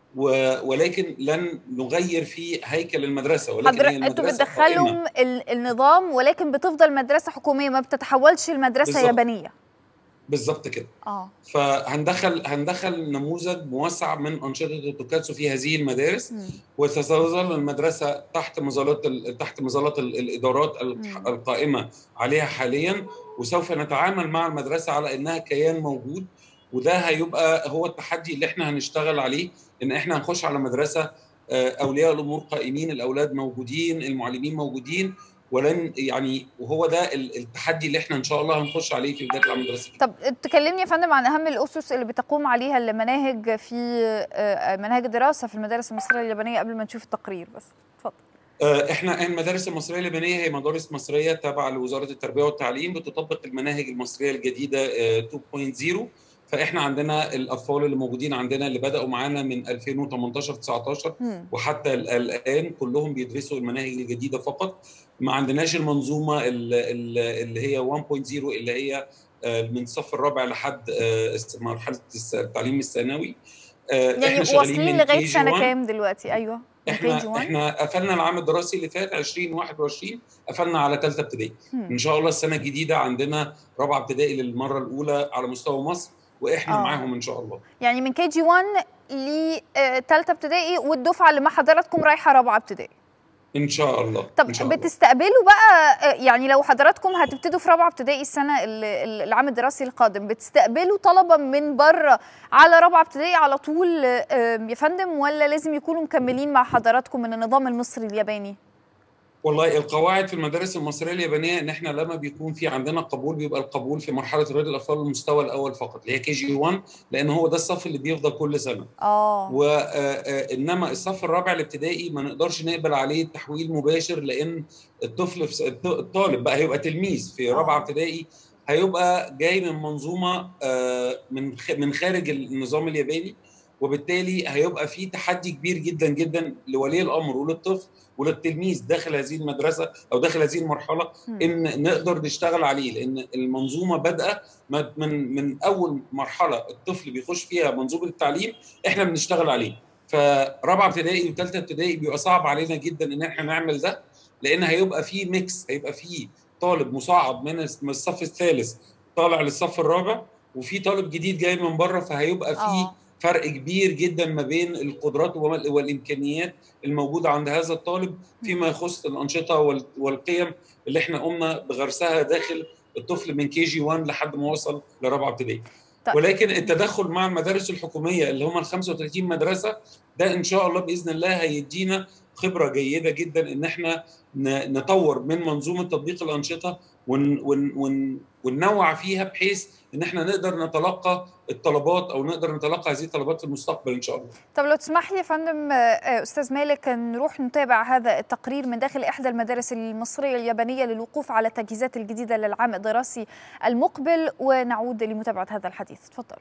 S11: ولكن لن نغير في هيكل المدرسه ولكن
S1: هي انتوا بتدخلهم النظام ولكن بتفضل مدرسه حكوميه ما بتتحولش لمدرسه
S11: بالزبط.
S1: يابانيه
S11: بالظبط كده
S1: اه
S11: فهندخل هندخل نموذج موسع من انشطه التوكاتسو في هذه المدارس وتظل المدرسه تحت مظلات تحت مظلات الادارات
S1: مم.
S11: القائمه عليها حاليا وسوف نتعامل مع المدرسه على انها كيان موجود وده هيبقى هو التحدي اللي احنا هنشتغل عليه ان احنا هنخش على مدرسه اولياء الامور قائمين الاولاد موجودين المعلمين موجودين ولن يعني وهو ده التحدي اللي احنا ان شاء الله هنخش عليه في بدايه العام الدراسي
S1: طب تكلمني يا فندم عن اهم الاسس اللي بتقوم عليها المناهج في مناهج الدراسه في المدارس المصريه اليابانيه قبل ما نشوف التقرير بس اتفضل
S11: احنا المدارس المصريه اللبنانيه هي مدارس مصريه تابعه لوزاره التربيه والتعليم بتطبق المناهج المصريه الجديده 2.0 فاحنا عندنا الاطفال اللي موجودين عندنا اللي بداوا معانا من 2018 19 وحتى الان كلهم بيدرسوا المناهج الجديده فقط ما عندناش المنظومه اللي هي 1.0 اللي هي من الصف الرابع لحد مرحله التعليم الثانوي
S1: يعني واصلين لغايه سنه كام دلوقتي ايوه
S11: احنا احنا قفلنا العام الدراسي اللي فات 2021 قفلنا على ثالثه ابتدائي ان شاء الله السنه الجديده عندنا رابعه ابتدائي للمره الاولى على مستوى مصر واحنا
S1: آه.
S11: معاهم ان شاء الله
S1: يعني من كي جي 1 لثالثه ابتدائي والدفعه اللي مع حضراتكم رايحه رابعه ابتدائي
S11: ان شاء الله
S1: طب
S11: إن شاء
S1: بتستقبلوا بقى يعني لو حضراتكم هتبتدوا في رابعه ابتدائي السنه العام الدراسي القادم بتستقبلوا طلبه من بره على رابعه ابتدائي على طول يا فندم ولا لازم يكونوا مكملين مع حضراتكم من النظام المصري الياباني؟
S11: والله القواعد في المدارس المصريه اليابانيه ان احنا لما بيكون في عندنا قبول بيبقى القبول في مرحله رياض الاطفال المستوى الاول فقط اللي هي كي جي 1 لان هو ده الصف اللي بيفضل كل سنه.
S1: اه
S11: وانما الصف الرابع الابتدائي ما نقدرش نقبل عليه تحويل مباشر لان الطفل في الطالب بقى هيبقى تلميذ في رابعه ابتدائي هيبقى جاي من منظومه من من خارج النظام الياباني وبالتالي هيبقى في تحدي كبير جدا جدا لولي الامر وللطفل وللتلميذ داخل هذه المدرسه او داخل هذه المرحله ان نقدر نشتغل عليه لان المنظومه بادئه من من اول مرحله الطفل بيخش فيها منظومه التعليم احنا بنشتغل عليه فرابعه ابتدائي وثالثه ابتدائي بيبقى صعب علينا جدا ان احنا نعمل ده لان هيبقى في ميكس هيبقى في طالب مصعد من الصف الثالث طالع للصف الرابع وفي طالب جديد جاي من بره فهيبقى في
S1: آه.
S11: فرق كبير جدا ما بين القدرات والامكانيات الموجوده عند هذا الطالب فيما يخص الانشطه والقيم اللي احنا قمنا بغرسها داخل الطفل من كي جي 1 لحد ما وصل لرابعه ابتدائي ولكن التدخل مع المدارس الحكوميه اللي هم ال 35 مدرسه ده ان شاء الله باذن الله هيدينا خبره جيده جدا ان احنا نطور من منظومه تطبيق الانشطه ون ون ون وننوع فيها بحيث ان احنا نقدر نتلقى الطلبات او نقدر نتلقى هذه الطلبات في المستقبل ان شاء الله.
S1: طب لو تسمح لي يا فندم استاذ مالك نروح نتابع هذا التقرير من داخل احدى المدارس المصريه اليابانيه للوقوف على التجهيزات الجديده للعام الدراسي المقبل ونعود لمتابعه هذا الحديث، تفضل.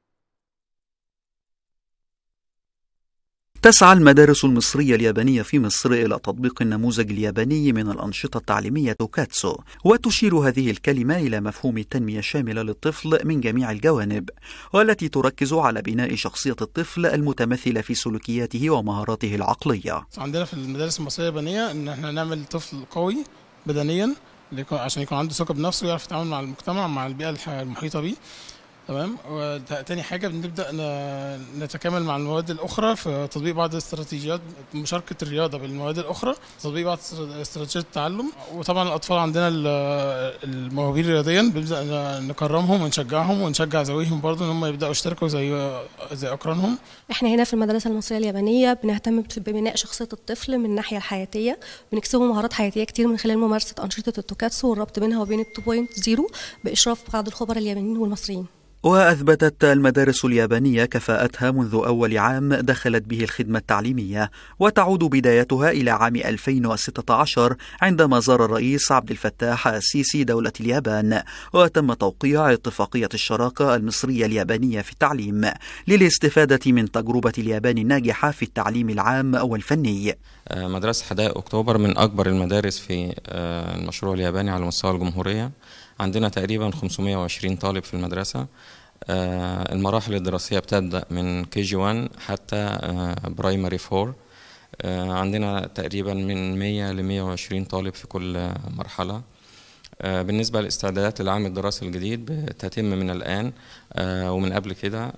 S12: تسعى المدارس المصرية اليابانية في مصر إلى تطبيق النموذج الياباني من الأنشطة التعليمية توكاتسو وتشير هذه الكلمة إلى مفهوم التنمية الشاملة للطفل من جميع الجوانب والتي تركز على بناء شخصية الطفل المتمثلة في سلوكياته ومهاراته العقلية
S13: عندنا في المدارس المصرية اليابانية إن احنا نعمل طفل قوي بدنيا عشان يكون عنده ثقة بنفسه ويعرف يتعامل مع المجتمع مع البيئة المحيطة به تمام وتاني حاجه بنبدا نتكامل مع المواد الاخرى في تطبيق بعض الاستراتيجيات مشاركه الرياضه بالمواد الاخرى تطبيق بعض استراتيجيات التعلم وطبعا الاطفال عندنا الموهوبين رياضيا بنبدا نكرمهم ونشجعهم ونشجع ذويهم برضه ان هم يبداوا يشتركوا زي زي اقرانهم
S14: احنا هنا في المدرسه المصريه اليابانيه بنهتم ببناء شخصيه الطفل من الناحيه الحياتيه بنكسبه مهارات حياتيه كتير من خلال ممارسه انشطه التوكاتسو والربط بينها وبين ال 2.0 باشراف بعض الخبراء اليابانيين والمصريين
S12: وأثبتت المدارس اليابانية كفاءتها منذ أول عام دخلت به الخدمة التعليمية وتعود بدايتها إلى عام 2016 عندما زار الرئيس عبد الفتاح السيسي دولة اليابان وتم توقيع اتفاقية الشراكة المصرية اليابانية في التعليم للاستفادة من تجربة اليابان الناجحة في التعليم العام والفني
S15: مدرسة حدائق أكتوبر من أكبر المدارس في المشروع الياباني على مستوى الجمهورية عندنا تقريبا 520 طالب في المدرسة المراحل الدراسية بتبدأ من كي جي 1 حتى برايمري 4 عندنا تقريبا من 100 ل 120 طالب في كل مرحلة بالنسبة لاستعدادات العام الدراسي الجديد بتتم من الآن ومن قبل كده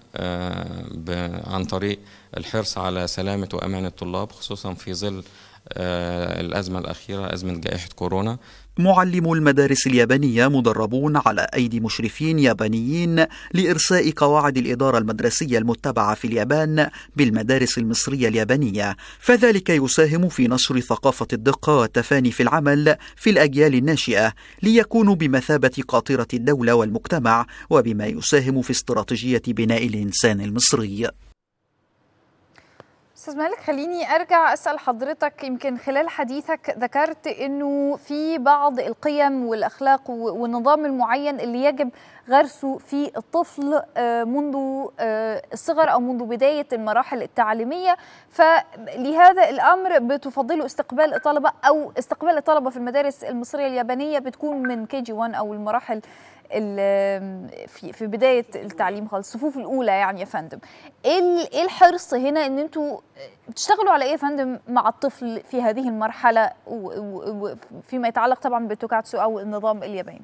S15: عن طريق الحرص على سلامة وأمان الطلاب خصوصا في ظل الأزمة الأخيرة أزمة جائحة كورونا
S12: معلمو المدارس اليابانية مدربون على أيدي مشرفين يابانيين لإرساء قواعد الإدارة المدرسية المتبعة في اليابان بالمدارس المصرية اليابانية فذلك يساهم في نشر ثقافة الدقة والتفاني في العمل في الأجيال الناشئة ليكونوا بمثابة قاطرة الدولة والمجتمع وبما يساهم في استراتيجية بناء الإنسان المصري
S1: استاذ مالك خليني ارجع اسال حضرتك يمكن خلال حديثك ذكرت انه في بعض القيم والاخلاق والنظام المعين اللي يجب غرسه في الطفل منذ الصغر او منذ بدايه المراحل التعليميه فلهذا الامر بتفضلوا استقبال الطلبه او استقبال الطلبه في المدارس المصريه اليابانيه بتكون من كي جي 1 او المراحل في في بدايه التعليم خالص الصفوف الاولى يعني يا فندم ايه ايه الحرص هنا ان انتوا بتشتغلوا على ايه يا فندم مع الطفل في هذه المرحله وفيما يتعلق طبعا بالتوكاتسو او النظام الياباني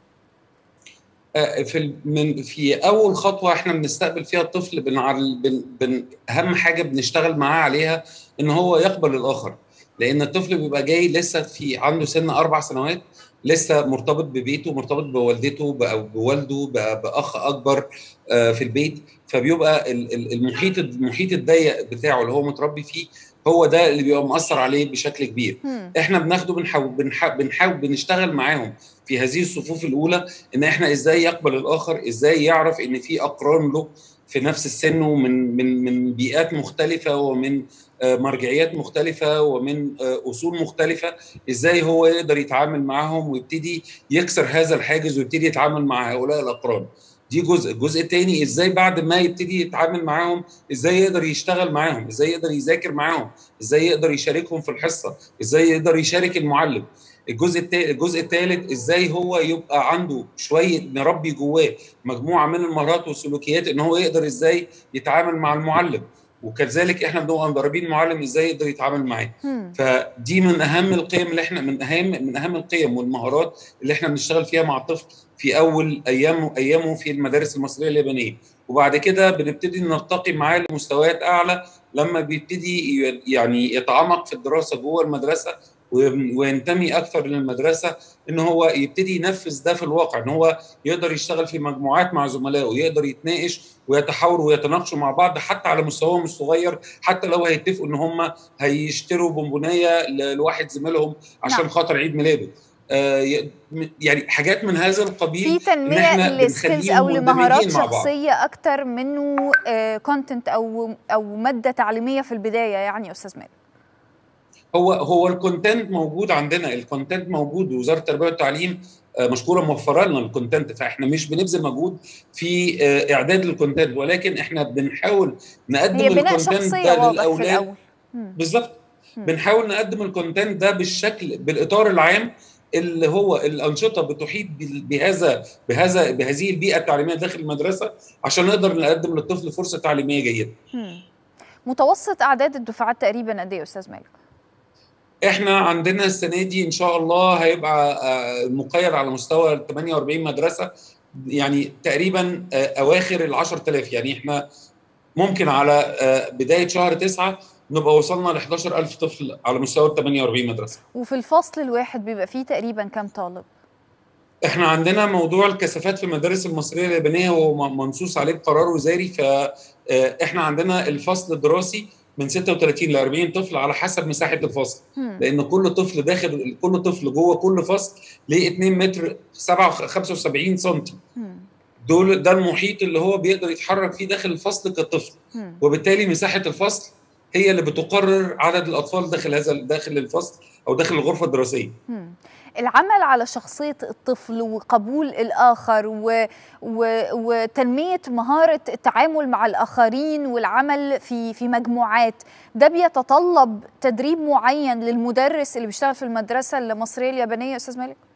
S11: في من في اول خطوه احنا بنستقبل فيها الطفل بن بن بن اهم حاجه بنشتغل معاه عليها ان هو يقبل الاخر لان الطفل بيبقى جاي لسه في عنده سن اربع سنوات لسه مرتبط ببيته مرتبط بوالدته بوالده باخ اكبر في البيت فبيبقى المحيط المحيط الضيق بتاعه اللي هو متربي فيه هو ده اللي بيبقى مأثر عليه بشكل كبير
S1: مم.
S11: احنا بناخده بنحاول بنحاول, بنحاول بنشتغل معاهم في هذه الصفوف الاولى ان احنا ازاي يقبل الاخر ازاي يعرف ان في اقران له في نفس السن ومن من من بيئات مختلفه ومن آه، مرجعيات مختلفه ومن آه، اصول مختلفه ازاي هو يقدر يتعامل معاهم ويبتدي يكسر هذا الحاجز ويبتدي يتعامل مع هؤلاء الاقران دي جزء الجزء الثاني ازاي بعد ما يبتدي يتعامل معاهم ازاي يقدر يشتغل معاهم ازاي يقدر يذاكر معاهم ازاي يقدر يشاركهم في الحصه ازاي يقدر يشارك المعلم الجزء التالت الجزء الثالث ازاي هو يبقى عنده شويه نربي جواه مجموعه من المهارات والسلوكيات ان هو يقدر ازاي يتعامل مع المعلم وكذلك احنا بنبقى مدربين المعلم ازاي يقدر يتعامل معاه
S1: مم.
S11: فدي من اهم القيم اللي احنا من اهم من اهم القيم والمهارات اللي احنا بنشتغل فيها مع الطفل في اول ايامه ايامه في المدارس المصريه اليابانيه وبعد كده بنبتدي نرتقي معاه لمستويات اعلى لما بيبتدي ي- يعني يتعمق في الدراسه جوه المدرسه وي- وينتمي اكثر للمدرسه ان هو يبتدي ينفذ ده في الواقع ان هو يقدر يشتغل في مجموعات مع زملائه يقدر يتناقش ويتحاوروا ويتناقشوا مع بعض حتى على مستواهم الصغير حتى لو هيتفقوا ان هم هيشتروا بونبونيه ل- لواحد زميلهم عشان
S1: نعم.
S11: خاطر عيد ميلاده آه، ي- يعني حاجات من هذا القبيل
S1: في
S11: إن إحنا
S1: تنميه لسكيلز
S11: بنخليهم
S1: او لمهارات
S11: مندمجين مع بعض.
S1: شخصيه اكتر منه كونتنت او او ماده تعليميه في البدايه يعني استاذ مالك
S11: هو هو الكونتنت موجود عندنا الكونتنت موجود وزاره التربيه والتعليم آه، مشكوره موفره لنا الكونتنت فاحنا مش بنبذل مجهود في آه، اعداد الكونتنت ولكن احنا بنحاول نقدم
S1: هي بناء
S11: الكونتنت
S1: شخصيه
S11: ده
S1: واضح في
S11: للاولاد
S1: الاول مم.
S11: بالظبط
S1: مم.
S11: بنحاول نقدم الكونتنت ده بالشكل بالاطار العام اللي هو الانشطه بتحيط بال- بهذا بهذا بهذه البيئه التعليميه داخل المدرسه عشان نقدر نقدم للطفل فرصه تعليميه جيده
S1: مم. متوسط اعداد الدفعات تقريبا قد ايه يا استاذ مالك
S11: احنا عندنا السنه دي ان شاء الله هيبقى آه، مقيد على مستوى 48 مدرسه يعني تقريبا آه، اواخر ال 10000 يعني احنا ممكن على آه، بدايه شهر تسعة نبقى وصلنا ل 11000 طفل على مستوى ال 48 مدرسه
S1: وفي الفصل الواحد بيبقى فيه تقريبا كام طالب
S11: احنا عندنا موضوع الكثافات في المدارس المصريه اليابانيه هو م- منصوص عليه بقرار وزاري فاحنا عندنا الفصل الدراسي من 36 ل 40 طفل على حسب مساحه الفصل
S1: مم.
S11: لان كل طفل داخل كل طفل جوه كل فصل ليه 2 متر 7 75 سم
S1: مم.
S11: دول ده المحيط اللي هو بيقدر يتحرك فيه داخل الفصل كطفل
S1: مم.
S11: وبالتالي مساحه الفصل هي اللي بتقرر عدد الاطفال داخل هذا داخل الفصل او داخل الغرفه الدراسيه
S1: مم. العمل على شخصية الطفل وقبول الآخر و... و... وتنمية مهارة التعامل مع الآخرين والعمل في في مجموعات ده بيتطلب تدريب معين للمدرس اللي بيشتغل في المدرسة المصرية اليابانية يا أستاذ مالك؟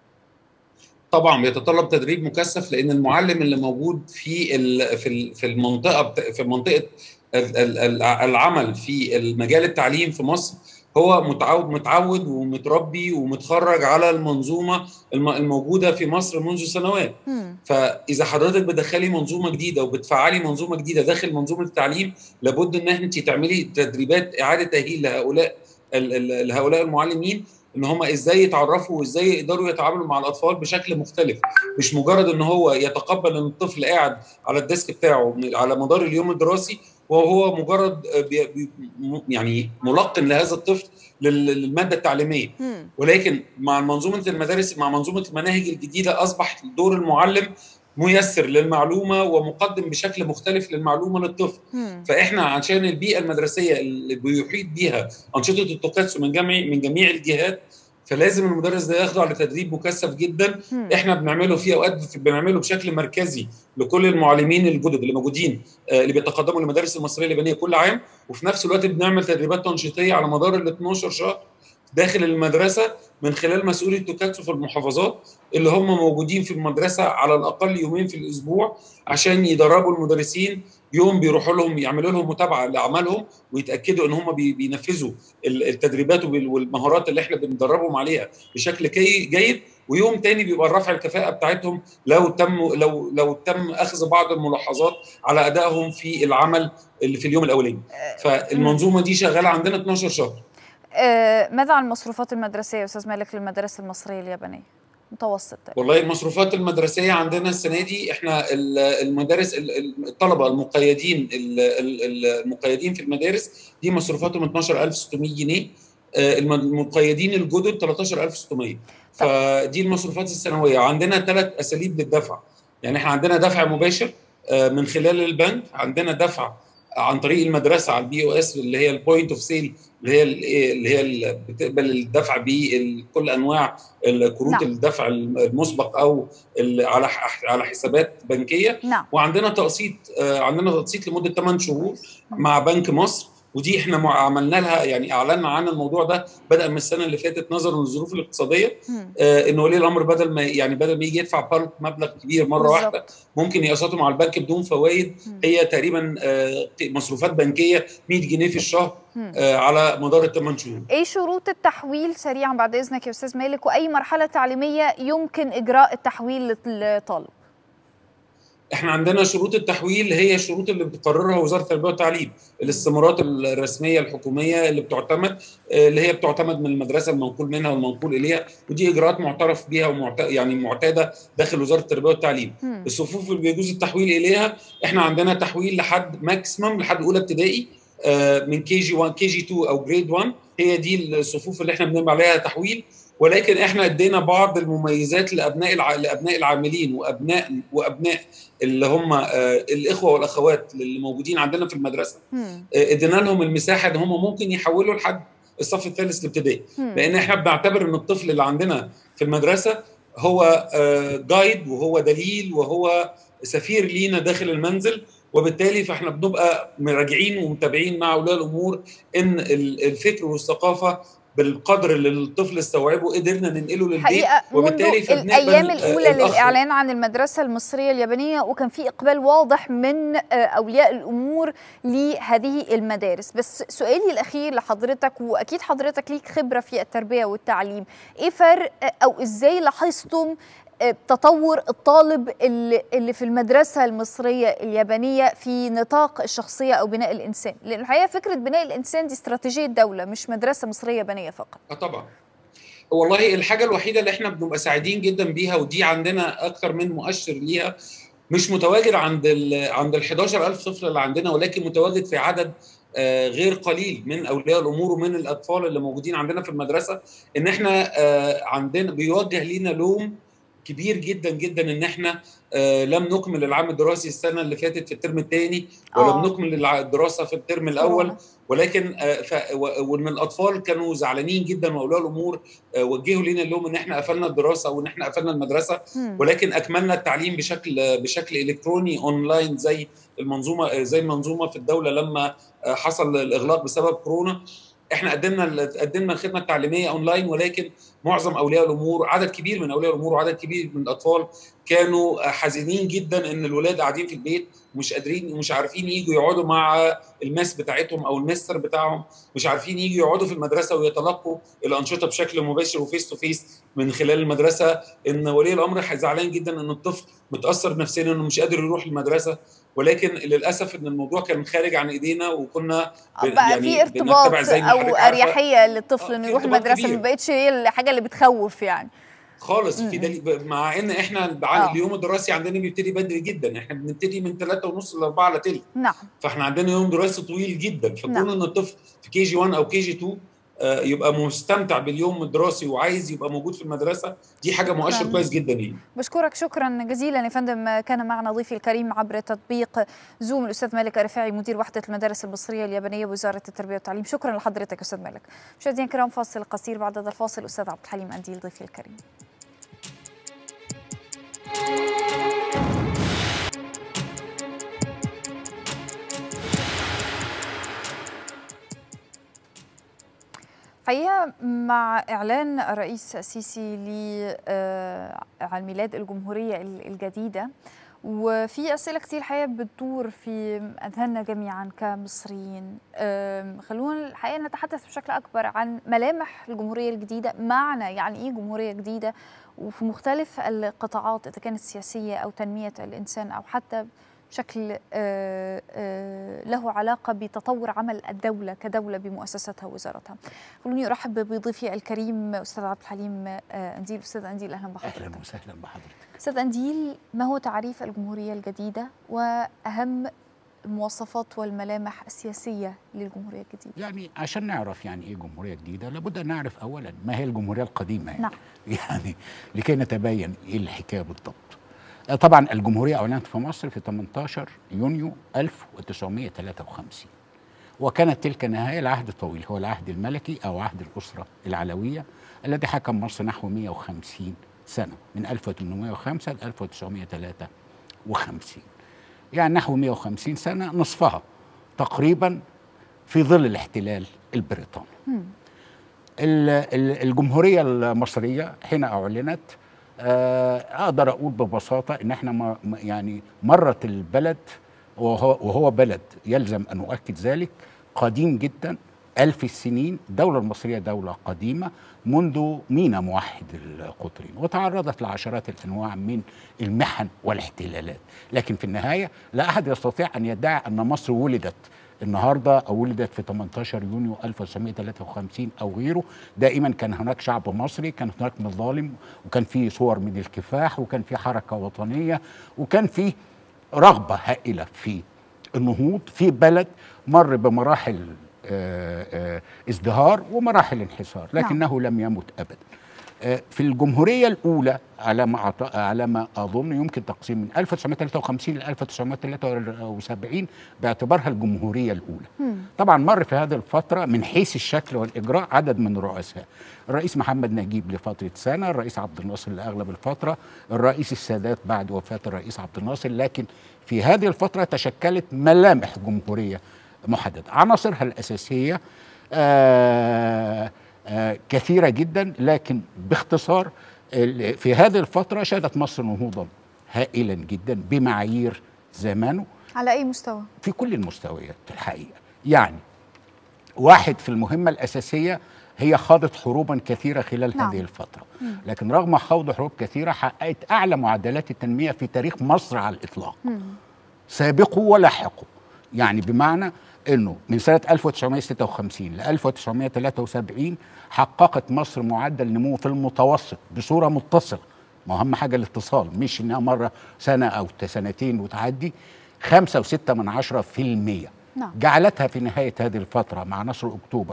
S11: طبعا بيتطلب تدريب مكثف لان المعلم اللي موجود في ال- في ال- في المنطقه بتا- في منطقه ال- ال- ال- العمل في المجال التعليم في مصر هو متعود متعود ومتربي ومتخرج على المنظومه الم- الموجوده في مصر منذ سنوات
S1: مم.
S11: فاذا حضرتك بتدخلي منظومه جديده وبتفعلي منظومه جديده داخل منظومه التعليم لابد ان انت تعملي تدريبات اعاده تاهيل لهؤلاء ال- ال- لهؤلاء المعلمين ان هم ازاي يتعرفوا وازاي يقدروا يتعاملوا مع الاطفال بشكل مختلف مش مجرد ان هو يتقبل ان الطفل قاعد على الديسك بتاعه من- على مدار اليوم الدراسي وهو مجرد بي بي م- يعني ملقن لهذا الطفل لل- للماده التعليميه
S1: مم.
S11: ولكن مع منظومه المدارس مع منظومه المناهج الجديده اصبح دور المعلم ميسر للمعلومه ومقدم بشكل مختلف للمعلومه للطفل
S1: مم.
S11: فاحنا عشان البيئه المدرسيه اللي بيحيط بيها انشطه التوكاتسو من جميع من جميع الجهات فلازم المدرس ده يخضع لتدريب مكثف جدا
S1: مم.
S11: احنا بنعمله في اوقات بنعمله بشكل مركزي لكل المعلمين الجدد اللي موجودين آه، اللي بيتقدموا للمدارس المصريه اليابانيه كل عام وفي نفس الوقت بنعمل تدريبات تنشيطيه على مدار ال 12 شهر داخل المدرسه من خلال مسؤولي التوكاتسو في المحافظات اللي هم موجودين في المدرسه على الاقل يومين في الاسبوع عشان يدربوا المدرسين يوم بيروحوا لهم يعملوا لهم متابعه لاعمالهم ويتاكدوا ان هم بي- بينفذوا ال- التدريبات وبال- والمهارات اللي احنا بندربهم عليها بشكل كي- جيد ويوم تاني بيبقى رفع الكفاءه بتاعتهم لو تم لو لو تم اخذ بعض الملاحظات على ادائهم في العمل اللي في اليوم الاولاني فالمنظومه دي شغاله عندنا 12 شهر
S1: آه، ماذا عن المصروفات المدرسية يا أستاذ مالك للمدارس المصرية اليابانية؟ متوسط
S11: والله المصروفات المدرسيه عندنا السنه دي احنا المدارس الطلبه المقيدين المقيدين في المدارس دي مصروفاتهم 12600 جنيه المقيدين الجدد 13600 فدي المصروفات السنويه عندنا ثلاث اساليب للدفع يعني احنا عندنا دفع مباشر من خلال البنك عندنا دفع عن طريق المدرسه على البي او اس اللي هي البوينت اوف سيل اللي هي اللي هي اللي بتقبل الدفع بكل انواع كروت نعم. الدفع المسبق او على على حسابات بنكيه
S1: نعم.
S11: وعندنا تقسيط عندنا تقسيط لمده 8 شهور مع بنك مصر ودي احنا عملنا لها يعني اعلنا عن الموضوع ده بدا من السنه اللي فاتت نظرا للظروف الاقتصاديه آه ان ولي الامر بدل ما يعني بدل ما يجي يدفع بالك مبلغ كبير مره بالزبط. واحده ممكن يقسطه مع البنك بدون فوائد هي تقريبا آه مصروفات بنكيه 100 جنيه في الشهر آه على مدار الثمان شهور.
S1: ايه شروط التحويل سريعا بعد اذنك يا استاذ مالك واي مرحله تعليميه يمكن اجراء التحويل للطالب؟
S11: احنا عندنا شروط التحويل هي الشروط اللي بتقررها وزاره التربيه والتعليم الاستمارات الرسميه الحكوميه اللي بتعتمد اللي هي بتعتمد من المدرسه المنقول منها والمنقول اليها ودي اجراءات معترف بها ومعت... يعني معتاده داخل وزاره التربيه والتعليم م. الصفوف اللي بيجوز التحويل اليها احنا عندنا تحويل لحد ماكسيمم لحد اولى ابتدائي من كي جي 1 كي جي 2 او جريد 1 هي دي الصفوف اللي احنا بنعمل عليها تحويل ولكن احنا ادينا بعض المميزات لابناء الع... لابناء العاملين وابناء وابناء اللي هم آه الاخوه والاخوات اللي موجودين عندنا في المدرسه آه ادينا لهم المساحه ان هم ممكن يحولوا لحد الصف الثالث الابتدائي لان احنا بنعتبر ان الطفل اللي عندنا في المدرسه هو آه جايد وهو دليل وهو سفير لينا داخل المنزل وبالتالي فاحنا بنبقى مراجعين ومتابعين مع اولياء الامور ان الفكر والثقافه بالقدر اللي الطفل استوعبه قدرنا ننقله للبيت
S1: وبالتالي الايام الاولى للاعلان عن المدرسه المصريه اليابانيه وكان في اقبال واضح من اولياء الامور لهذه المدارس بس سؤالي الاخير لحضرتك واكيد حضرتك ليك خبره في التربيه والتعليم ايه فرق او ازاي لاحظتم تطور الطالب اللي في المدرسة المصرية اليابانية في نطاق الشخصية أو بناء الإنسان لأن الحقيقة فكرة بناء الإنسان دي استراتيجية دولة مش مدرسة مصرية يابانية فقط
S11: آه طبعا والله الحاجة الوحيدة اللي احنا بنبقى سعيدين جدا بيها ودي عندنا أكثر من مؤشر ليها مش متواجد عند ال عند ال 11000 طفل اللي عندنا ولكن متواجد في عدد آه غير قليل من اولياء الامور ومن الاطفال اللي موجودين عندنا في المدرسه ان احنا آه عندنا بيوجه لينا لوم كبير جدا جدا ان احنا آه لم نكمل العام الدراسي السنه اللي فاتت في الترم الثاني ولم نكمل الدراسه في الترم الاول ولكن آه ف وان الاطفال كانوا زعلانين جدا واولياء الامور آه وجهوا لنا اللوم ان احنا قفلنا الدراسه وان احنا قفلنا المدرسه ولكن اكملنا التعليم بشكل بشكل الكتروني اونلاين زي المنظومه زي المنظومه في الدوله لما حصل الاغلاق بسبب كورونا احنا قدمنا قدمنا الخدمه التعليميه اونلاين ولكن معظم اولياء الامور عدد كبير من اولياء الامور وعدد كبير من الاطفال كانوا حزينين جدا ان الولاد قاعدين في البيت ومش قادرين ومش عارفين يجوا يقعدوا مع الماس بتاعتهم او المستر بتاعهم مش عارفين يجوا يقعدوا في المدرسه ويتلقوا الانشطه بشكل مباشر وفيس تو فيس من خلال المدرسه ان ولي الامر زعلان جدا ان الطفل متاثر نفسيا انه مش قادر يروح المدرسه ولكن للاسف ان الموضوع كان خارج عن ايدينا وكنا
S1: بقى يعني في ارتباط او اريحيه للطفل انه يروح المدرسه ما بقتش هي الحاجه اللي بتخوف يعني
S11: خالص في دليل مع ان احنا آه. اليوم الدراسي عندنا بيبتدي بدري جدا احنا بنبتدي من 3 ونص ل 4 الا تلت
S1: نعم
S11: فاحنا عندنا يوم دراسي طويل جدا فكون نعم. ان الطفل في كي جي 1 او كي جي 2 يبقى مستمتع باليوم الدراسي وعايز يبقى موجود في المدرسه دي حاجه مؤشر نعم. كويس جدا ليه
S1: بشكرك شكرا جزيلا يا فندم كان معنا ضيفي الكريم عبر تطبيق زوم الاستاذ مالك الرفاعي مدير وحده المدارس المصريه اليابانيه بوزاره التربيه والتعليم شكرا لحضرتك استاذ مالك مشاهدينا الكرام فاصل قصير بعد هذا الفاصل الاستاذ عبد الحليم انديل ضيفي الكريم الحقيقه مع اعلان الرئيس السيسي لعيد ميلاد الجمهوريه الجديده وفي اسئله كتير الحقيقه بتدور في اذهاننا جميعا كمصريين خلونا الحقيقه نتحدث بشكل اكبر عن ملامح الجمهوريه الجديده معنى يعني ايه جمهوريه جديده وفي مختلف القطاعات اذا كانت سياسيه او تنميه الانسان او حتى بشكل له علاقة بتطور عمل الدولة كدولة بمؤسستها ووزارتها خلوني أرحب بضيفي الكريم أستاذ عبد الحليم أنديل أستاذ أنديل أهلا بحضرتك
S16: أهلا وسهلا بحضرتك
S1: أستاذ أنديل ما هو تعريف الجمهورية الجديدة وأهم المواصفات والملامح السياسية للجمهورية الجديدة
S16: يعني عشان نعرف يعني إيه جمهورية جديدة لابد أن نعرف أولا ما هي الجمهورية القديمة يعني,
S1: نعم.
S16: يعني لكي نتبين إيه الحكاية بالضبط طبعا الجمهورية أعلنت في مصر في 18 يونيو 1953 وكانت تلك نهاية العهد الطويل هو العهد الملكي أو عهد الأسرة العلوية الذي حكم مصر نحو 150 سنة من 1805 ل 1953 يعني نحو 150 سنة نصفها تقريبا في ظل الاحتلال البريطاني الجمهورية المصرية حين أعلنت اقدر اقول ببساطه ان احنا يعني مرت البلد وهو, وهو بلد يلزم ان اؤكد ذلك قديم جدا ألف السنين الدولة المصرية دولة قديمة منذ مينا موحد القطرين وتعرضت لعشرات الأنواع من المحن والاحتلالات لكن في النهاية لا أحد يستطيع أن يدعي أن مصر ولدت النهارده او ولدت في 18 يونيو 1953 او غيره دائما كان هناك شعب مصري كان هناك مظالم وكان في صور من الكفاح وكان في حركه وطنيه وكان في رغبه هائله في النهوض في بلد مر بمراحل آآ آآ ازدهار ومراحل انحسار لكنه لم يمت ابدا في الجمهورية الأولى على ما على ما أظن يمكن تقسيم من 1953 ل 1973 باعتبارها الجمهورية الأولى.
S1: مم.
S16: طبعا مر في هذه الفترة من حيث الشكل والإجراء عدد من الرؤساء. الرئيس محمد نجيب لفترة سنة، الرئيس عبد الناصر لأغلب الفترة، الرئيس السادات بعد وفاة الرئيس عبد الناصر، لكن في هذه الفترة تشكلت ملامح جمهورية محددة. عناصرها الأساسية آه آه كثيرة جدا لكن باختصار في هذه الفترة شهدت مصر نهوضا هائلا جدا بمعايير زمانه
S1: على أي مستوى؟
S16: في كل المستويات الحقيقة يعني واحد في المهمة الأساسية هي خاضت حروبا كثيرة خلال
S1: نعم.
S16: هذه الفترة
S1: مم.
S16: لكن رغم خوض حروب كثيرة حققت أعلى معدلات التنمية في تاريخ مصر على الإطلاق
S1: مم.
S16: سابقوا ولاحقوا يعني بمعنى انه من سنه 1956 ل 1973 حققت مصر معدل نمو في المتوسط بصوره متصله ما اهم حاجه الاتصال مش انها مره سنه او سنتين وتعدي 5 و6 من عشرة في المية
S1: نعم.
S16: جعلتها في نهاية هذه الفترة مع نصر أكتوبر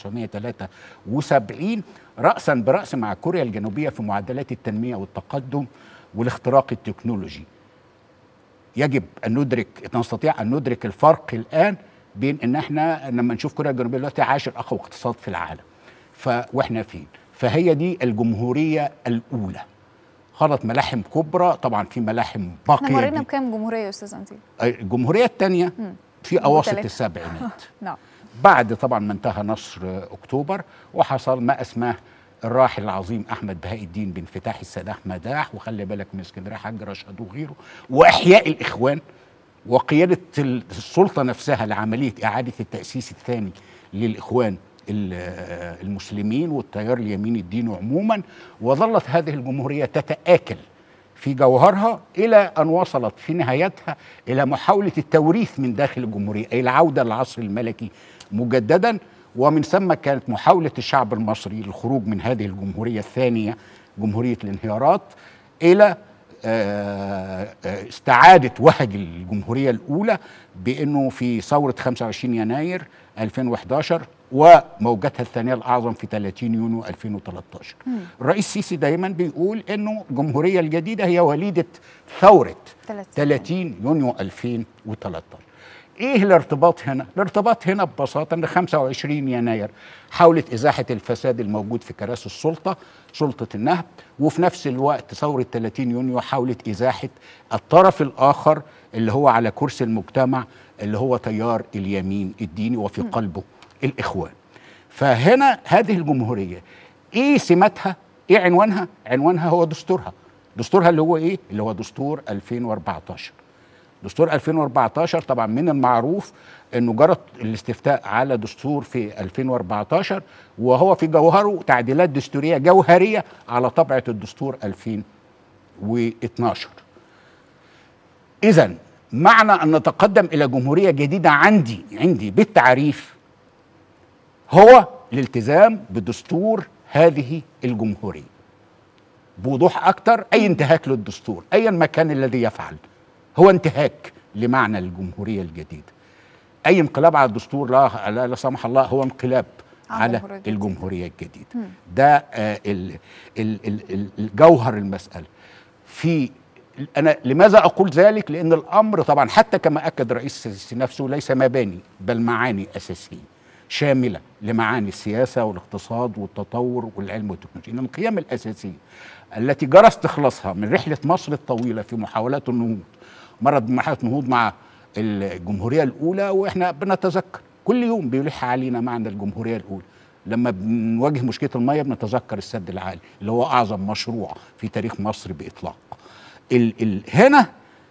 S16: 1973 رأسا برأس مع كوريا الجنوبية في معدلات التنمية والتقدم والاختراق التكنولوجي يجب أن ندرك نستطيع أن ندرك الفرق الآن بين ان احنا لما نشوف كوريا الجنوبيه دلوقتي عاشر اقوى اقتصاد في العالم ف واحنا فين فهي دي الجمهوريه الاولى خاضت ملاحم كبرى طبعا في ملاحم باقيه
S1: احنا مرينا بكام جمهوريه يا استاذ انتي
S16: الجمهوريه الثانيه في اواسط السبعينات
S1: نعم
S16: بعد طبعا ما انتهى نصر اكتوبر وحصل ما اسماه الراحل العظيم احمد بهاء الدين بانفتاح السداح مداح وخلي بالك من اسكندريه حاج رشاد وغيره واحياء الاخوان وقيادة السلطة نفسها لعملية إعادة التأسيس الثاني للإخوان المسلمين والتيار اليمين الديني عموما وظلت هذه الجمهورية تتآكل في جوهرها إلى أن وصلت في نهايتها إلى محاولة التوريث من داخل الجمهورية أي العودة للعصر الملكي مجددا ومن ثم كانت محاولة الشعب المصري للخروج من هذه الجمهورية الثانية جمهورية الانهيارات إلى استعادة وهج الجمهورية الأولى بأنه في ثورة 25 يناير 2011 وموجتها الثانية الأعظم في 30 يونيو 2013
S1: مم.
S16: الرئيس السيسي دايما بيقول أنه الجمهورية الجديدة هي وليدة ثورة 30 يونيو 2013 ايه الارتباط هنا؟ الارتباط هنا ببساطه ان 25 يناير حاولت ازاحه الفساد الموجود في كراسي السلطه سلطه النهب وفي نفس الوقت ثوره 30 يونيو حاولت ازاحه الطرف الاخر اللي هو على كرسي المجتمع اللي هو تيار اليمين الديني وفي قلبه الاخوان. فهنا هذه الجمهوريه ايه سماتها؟ ايه عنوانها؟ عنوانها هو دستورها. دستورها اللي هو ايه؟ اللي هو دستور 2014. دستور 2014 طبعا من المعروف انه جرت الاستفتاء على دستور في 2014 وهو في جوهره تعديلات دستوريه جوهريه على طبعه الدستور 2012 اذا معنى ان نتقدم الى جمهوريه جديده عندي عندي بالتعريف هو الالتزام بدستور هذه الجمهوريه بوضوح اكتر اي انتهاك للدستور ايا ما كان الذي يفعل هو انتهاك لمعنى الجمهوريه الجديده اي انقلاب على الدستور لا لا, لا سمح الله هو انقلاب على
S1: جمهورية
S16: الجمهوريه الجديده
S1: مم.
S16: ده آه ال ال ال ال الجوهر المساله في انا لماذا اقول ذلك لان الامر طبعا حتى كما اكد الرئيس السيسي نفسه ليس مباني بل معاني اساسيه شامله لمعاني السياسه والاقتصاد والتطور والعلم والتكنولوجيا انما القيم الاساسيه التي جرى استخلاصها من رحله مصر الطويله في محاولات النهوض مرت بمرحله نهوض مع الجمهوريه الاولى واحنا بنتذكر كل يوم بيلح علينا معنى الجمهوريه الاولى لما بنواجه مشكله الميه بنتذكر السد العالي اللي هو اعظم مشروع في تاريخ مصر باطلاق ال ال هنا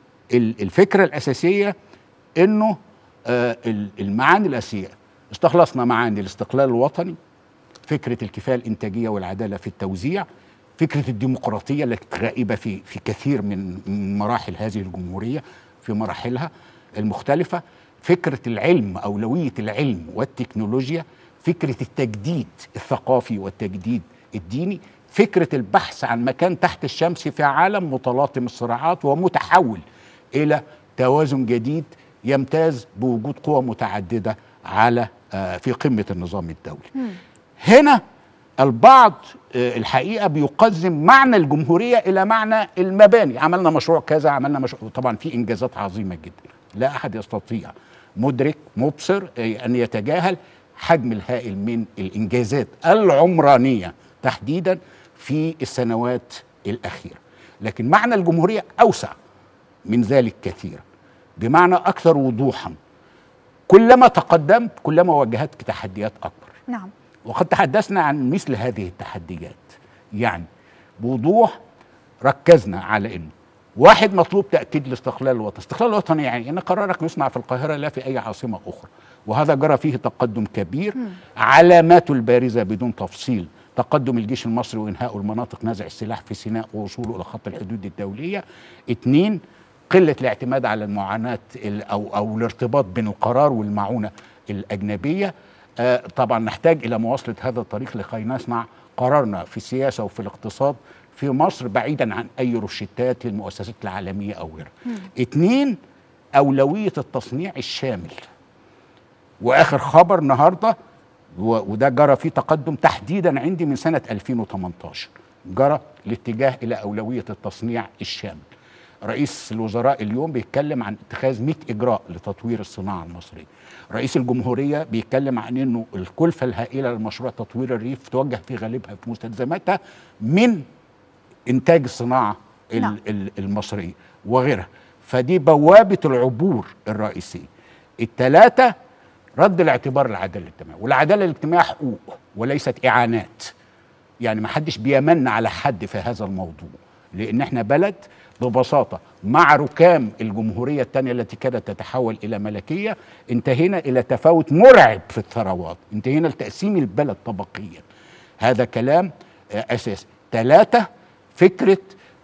S16: ال الفكره الاساسيه انه آه ال- المعاني الاساسيه استخلصنا معاني الاستقلال الوطني فكره الكفايه الانتاجيه والعداله في التوزيع فكره الديمقراطيه التي غائبه في في كثير من من مراحل هذه الجمهوريه في مراحلها المختلفه فكره العلم اولويه العلم والتكنولوجيا فكره التجديد الثقافي والتجديد الديني فكره البحث عن مكان تحت الشمس في عالم متلاطم الصراعات ومتحول الى توازن جديد يمتاز بوجود قوى متعدده على آه، في قمه النظام الدولي هنا البعض آه، الحقيقه بيقزم معنى الجمهوريه الى معنى المباني عملنا مشروع كذا عملنا مشروع طبعا في انجازات عظيمه جدا لا احد يستطيع مدرك مبصر آه، ان يتجاهل حجم الهائل من الانجازات العمرانيه تحديدا في السنوات الاخيره لكن معنى الجمهوريه اوسع من ذلك كثيرا بمعنى اكثر وضوحا كلما تقدمت كلما واجهتك تحديات اكبر
S1: نعم
S16: وقد تحدثنا عن مثل هذه التحديات يعني بوضوح ركزنا على انه واحد مطلوب تاكيد الاستقلال الوطني، الاستقلال الوطني يعني ان قرارك يصنع في القاهره لا في اي عاصمه اخرى، وهذا جرى فيه تقدم كبير علاماته البارزه بدون تفصيل تقدم الجيش المصري وانهاء المناطق نزع السلاح في سيناء ووصوله الى خط الحدود الدوليه. اثنين قله الاعتماد على المعاناه ال- او او الارتباط بين القرار والمعونه الاجنبيه. آه طبعا نحتاج الى مواصله هذا الطريق لكي نصنع قرارنا في السياسه وفي الاقتصاد في مصر بعيدا عن اي روشتات للمؤسسات العالميه او غيرها. اثنين اولويه التصنيع الشامل. واخر خبر النهارده و- وده جرى فيه تقدم تحديدا عندي من سنه 2018 جرى الاتجاه الى اولويه التصنيع الشامل. رئيس الوزراء اليوم بيتكلم عن اتخاذ 100 اجراء لتطوير الصناعه المصريه. رئيس الجمهوريه بيتكلم عن انه الكلفه الهائله لمشروع تطوير الريف توجه في غالبها في مستلزماتها من انتاج الصناعه ال-
S1: نعم.
S16: ال- المصريه وغيرها فدي بوابه العبور الرئيسيه الثلاثه رد الاعتبار للعداله الاجتماعيه والعداله الاجتماعيه حقوق وليست اعانات يعني ما حدش بيمن على حد في هذا الموضوع لان احنا بلد ببساطه مع ركام الجمهوريه الثانيه التي كادت تتحول الى ملكيه انتهينا الى تفاوت مرعب في الثروات انتهينا لتقسيم البلد طبقيا هذا كلام آه، اساسي ثلاثه فكره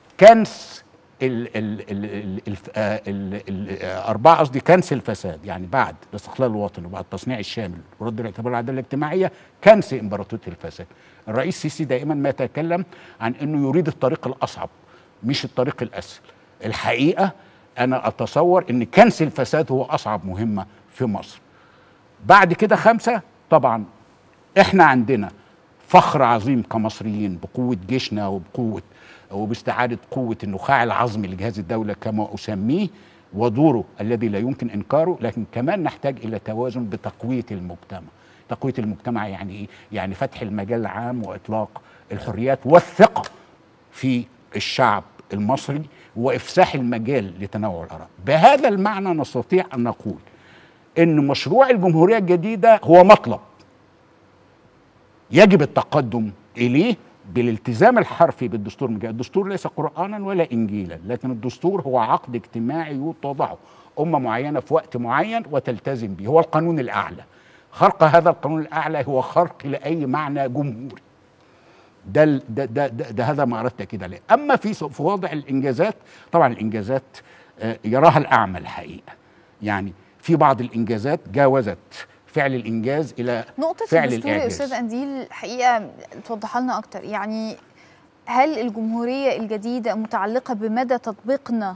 S16: كنس ال ال ال ال ال آه، ال ال آه، أربعة قصدي كنس الفساد يعني بعد الاستقلال الوطني وبعد التصنيع الشامل ورد الاعتبار العدالة الاجتماعية كنس إمبراطورية الفساد الرئيس السيسي دائما ما يتكلم عن أنه يريد الطريق الأصعب مش الطريق الأسهل الحقيقة أنا أتصور أن كنس الفساد هو أصعب مهمة في مصر بعد كده خمسة طبعا احنا عندنا فخر عظيم كمصريين بقوة جيشنا وبقوة وباستعادة قوة النخاع العظمي لجهاز الدولة كما أسميه ودوره الذي لا يمكن إنكاره لكن كمان نحتاج إلى توازن بتقوية المجتمع تقوية المجتمع يعني إيه؟ يعني فتح المجال العام وإطلاق الحريات والثقة في الشعب المصري وإفساح المجال لتنوع الآراء بهذا المعنى نستطيع أن نقول ان مشروع الجمهوريه الجديده هو مطلب يجب التقدم اليه بالالتزام الحرفي بالدستور المجدد. الدستور ليس قرانا ولا انجيلا لكن الدستور هو عقد اجتماعي تضعه امه معينه في وقت معين وتلتزم به هو القانون الاعلى خرق هذا القانون الاعلى هو خرق لاي معنى جمهوري ده ده ده, ده, ده هذا ما اردت كده عليه اما في في وضع الانجازات طبعا الانجازات آه، يراها الاعمى الحقيقه يعني في بعض الانجازات جاوزت فعل الانجاز الى
S1: نقطة
S16: فعل
S1: الدستور يا
S16: الاعجاز
S1: أستاذ أنديل الحقيقة توضحها لنا أكتر يعني هل الجمهورية الجديدة متعلقة بمدى تطبيقنا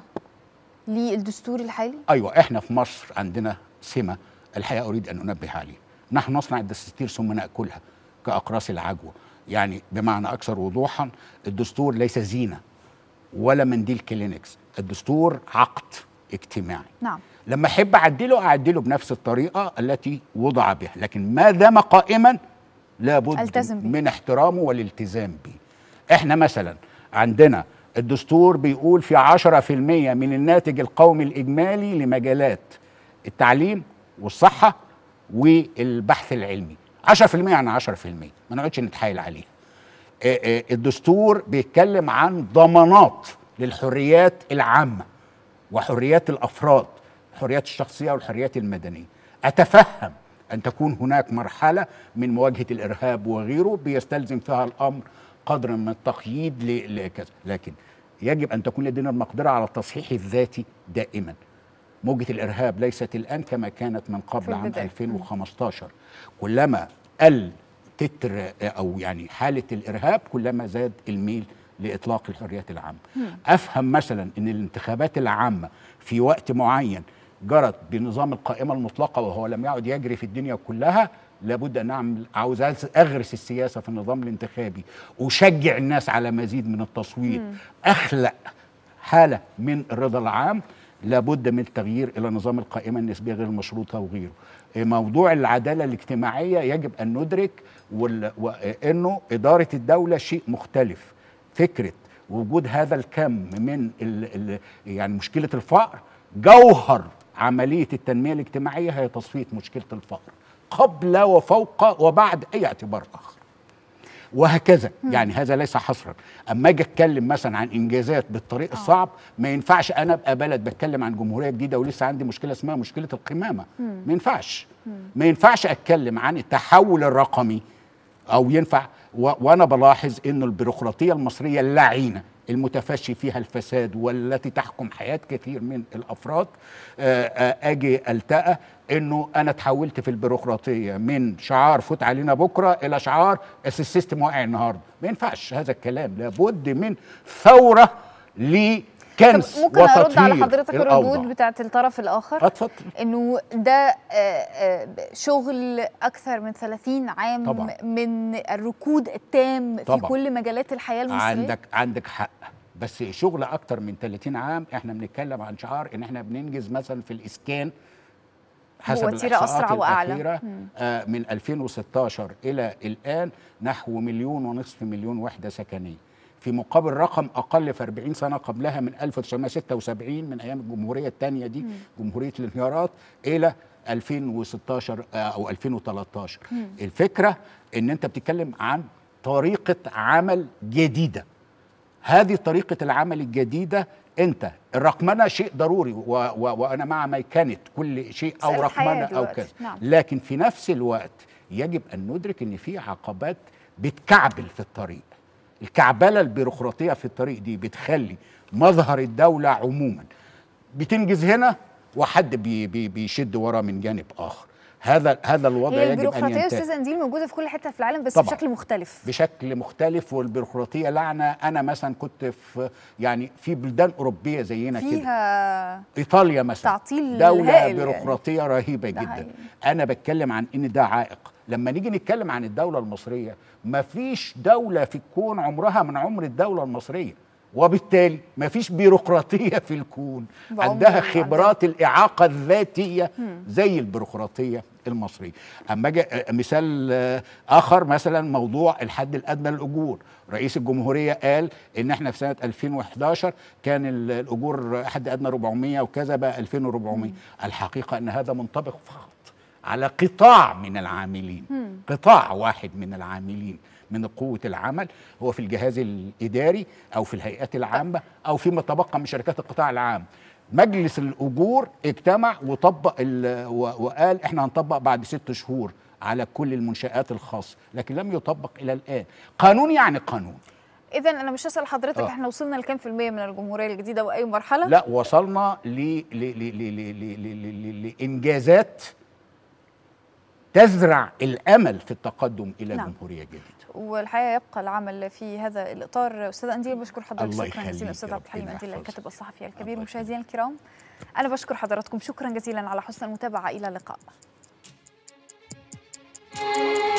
S1: للدستور الحالي؟
S16: ايوه احنا في مصر عندنا سمه الحقيقه اريد ان انبه عليها نحن نصنع الدساتير ثم ناكلها كاقراص العجوه يعني بمعنى اكثر وضوحا الدستور ليس زينه ولا منديل كلينكس الدستور عقد اجتماعي
S1: نعم
S16: لما احب اعدله اعدله بنفس الطريقه التي وضع بها لكن ما دام قائما لابد
S1: ألتزم به.
S16: من احترامه والالتزام به احنا مثلا عندنا الدستور بيقول في 10% من الناتج القومي الاجمالي لمجالات التعليم والصحه والبحث العلمي 10% يعني 10% ما نقعدش نتحايل عليها آه، آه، الدستور بيتكلم عن ضمانات للحريات العامه وحريات الافراد الحريات الشخصيه والحريات المدنيه اتفهم ان تكون هناك مرحله من مواجهه الارهاب وغيره بيستلزم فيها الامر قدر من التقييد ل- لكذا لكن يجب ان تكون لدينا المقدره على التصحيح الذاتي دائما موجه الارهاب ليست الان كما كانت من قبل عام
S1: البداية.
S16: 2015 كلما قل تتر او يعني حاله الارهاب كلما زاد الميل لاطلاق الحريات العامه افهم مثلا ان الانتخابات العامه في وقت معين جرت بنظام القائمه المطلقه وهو لم يعد يجري في الدنيا كلها لابد ان اعمل عاوز اغرس السياسه في النظام الانتخابي اشجع الناس على مزيد من التصويت اخلق حاله من الرضا العام لابد من التغيير الى نظام القائمه النسبيه غير المشروطه وغيره موضوع العداله الاجتماعيه يجب ان ندرك وال- وانه اداره الدوله شيء مختلف فكره وجود هذا الكم من ال ال يعني مشكله الفقر جوهر عمليه التنميه الاجتماعيه هي تصفيه مشكله الفقر قبل وفوق وبعد اي اعتبار اخر وهكذا يعني هذا ليس حصرا اما اجي اتكلم مثلا عن انجازات بالطريق الصعب ما ينفعش انا ابقى بلد بتكلم عن جمهوريه جديده ولسه عندي مشكله اسمها مشكله القمامه ما ينفعش ما ينفعش اتكلم عن التحول الرقمي او ينفع و... وانا بلاحظ انه البيروقراطيه المصريه اللعينه المتفشي فيها الفساد والتي تحكم حياه كثير من الافراد آه، آه، اجي التقى انه انا اتحولت في البيروقراطيه من شعار فوت علينا بكره الى شعار أصل السيستم واقع النهارده ما ينفعش هذا الكلام لابد من ثوره لكنس
S1: طب ممكن ارد على
S16: وتطهير
S1: حضرتك
S16: الأوضاع.
S1: الردود بتاعت الطرف الاخر
S16: اتفضل
S1: انه ده آه، آه، شغل اكثر من 30 عام
S16: طبعاً.
S1: من الركود التام في
S16: طبعاً.
S1: كل مجالات الحياه المصريه
S16: عندك عندك حق بس شغل اكتر من 30 عام احنا بنتكلم عن شعار ان احنا بننجز مثلا في الاسكان حسب
S1: بوتيرة
S16: الإحصاءات
S1: أسرع وأعلى.
S16: الأخيرة
S1: مم.
S16: آه من 2016 إلى الآن نحو مليون ونصف مليون وحدة سكنية في مقابل رقم أقل في 40 سنة قبلها من 1976 من أيام الجمهورية الثانية دي جمهورية الانهيارات إلى 2016 آه، أو 2013
S17: مم.
S16: الفكرة إن أنت بتتكلم عن طريقة عمل جديدة هذه طريقة العمل الجديدة أنت الرقمنة شيء ضروري و و وأنا مع ميكنة كل شيء أو
S1: مسألة حياة
S16: رقمنة أو
S1: دلوقتي.
S16: كذا
S1: نعم.
S16: لكن في نفس الوقت يجب أن ندرك أن في عقبات بتكعبل في الطريق الكعبلة البيروقراطية في الطريق دي بتخلي مظهر الدولة عموما بتنجز هنا وحد بي بي بيشد وراه من جانب آخر هذا هذا الوضع
S1: هي
S16: يجب أن
S1: البيروقراطيه يا
S16: ينتهي
S1: استاذ انديل موجوده في كل حته في العالم بس
S16: طبعاً.
S1: بشكل مختلف
S16: بشكل مختلف والبيروقراطيه لعنه انا مثلا كنت في يعني في بلدان اوروبيه زينا كده
S1: فيها
S16: ايطاليا مثلا
S1: تعطيل
S16: دوله
S1: هائل
S16: بيروقراطيه رهيبه
S1: ده
S16: جدا
S1: حقيقي.
S16: انا بتكلم عن ان ده عائق لما نيجي نتكلم عن الدوله المصريه مفيش دوله في الكون عمرها من عمر الدوله المصريه وبالتالي مفيش بيروقراطيه في الكون
S1: بعمر
S16: عندها
S1: عندها.
S16: خبرات الاعاقه الذاتيه
S1: مم.
S16: زي البيروقراطيه المصريه اما أجي- آه، مثال آه، اخر مثلا موضوع الحد الادنى للاجور رئيس الجمهوريه قال ان احنا في سنه 2011 كان ال- الاجور حد ادنى 400 وكذا بقى 2400 الحقيقه ان هذا منطبق فقط على قطاع من العاملين
S17: مم.
S16: قطاع واحد من العاملين من قوة العمل هو في الجهاز الإداري أو في الهيئات العامة أو فيما تبقى من شركات القطاع العام مجلس الأجور اجتمع وطبق ال- و- وقال احنا هنطبق بعد ست شهور على كل المنشآت الخاصة لكن لم يطبق إلى الآن قانون يعني قانون
S1: اذا انا مش هسال حضرتك
S16: آه.
S1: احنا وصلنا لكام في الميه من الجمهوريه الجديده واي مرحله
S16: لا وصلنا ل... ل... ل... ل... ل... ل... ل... ل... لانجازات تزرع الامل في التقدم الى
S1: نعم.
S16: جمهوريه جديده
S1: والحقيقه يبقى العمل في هذا الاطار استاذ انديل بشكر حضرتك
S16: الله
S1: شكرا
S16: يخليك
S1: جزيلا استاذ
S16: يا
S1: عبد الحليم
S16: ربنا
S1: انديل
S16: يحفظك.
S1: الكاتب الصحفي الكبير مشاهدينا الكرام انا بشكر حضراتكم شكرا جزيلا على حسن المتابعه الى اللقاء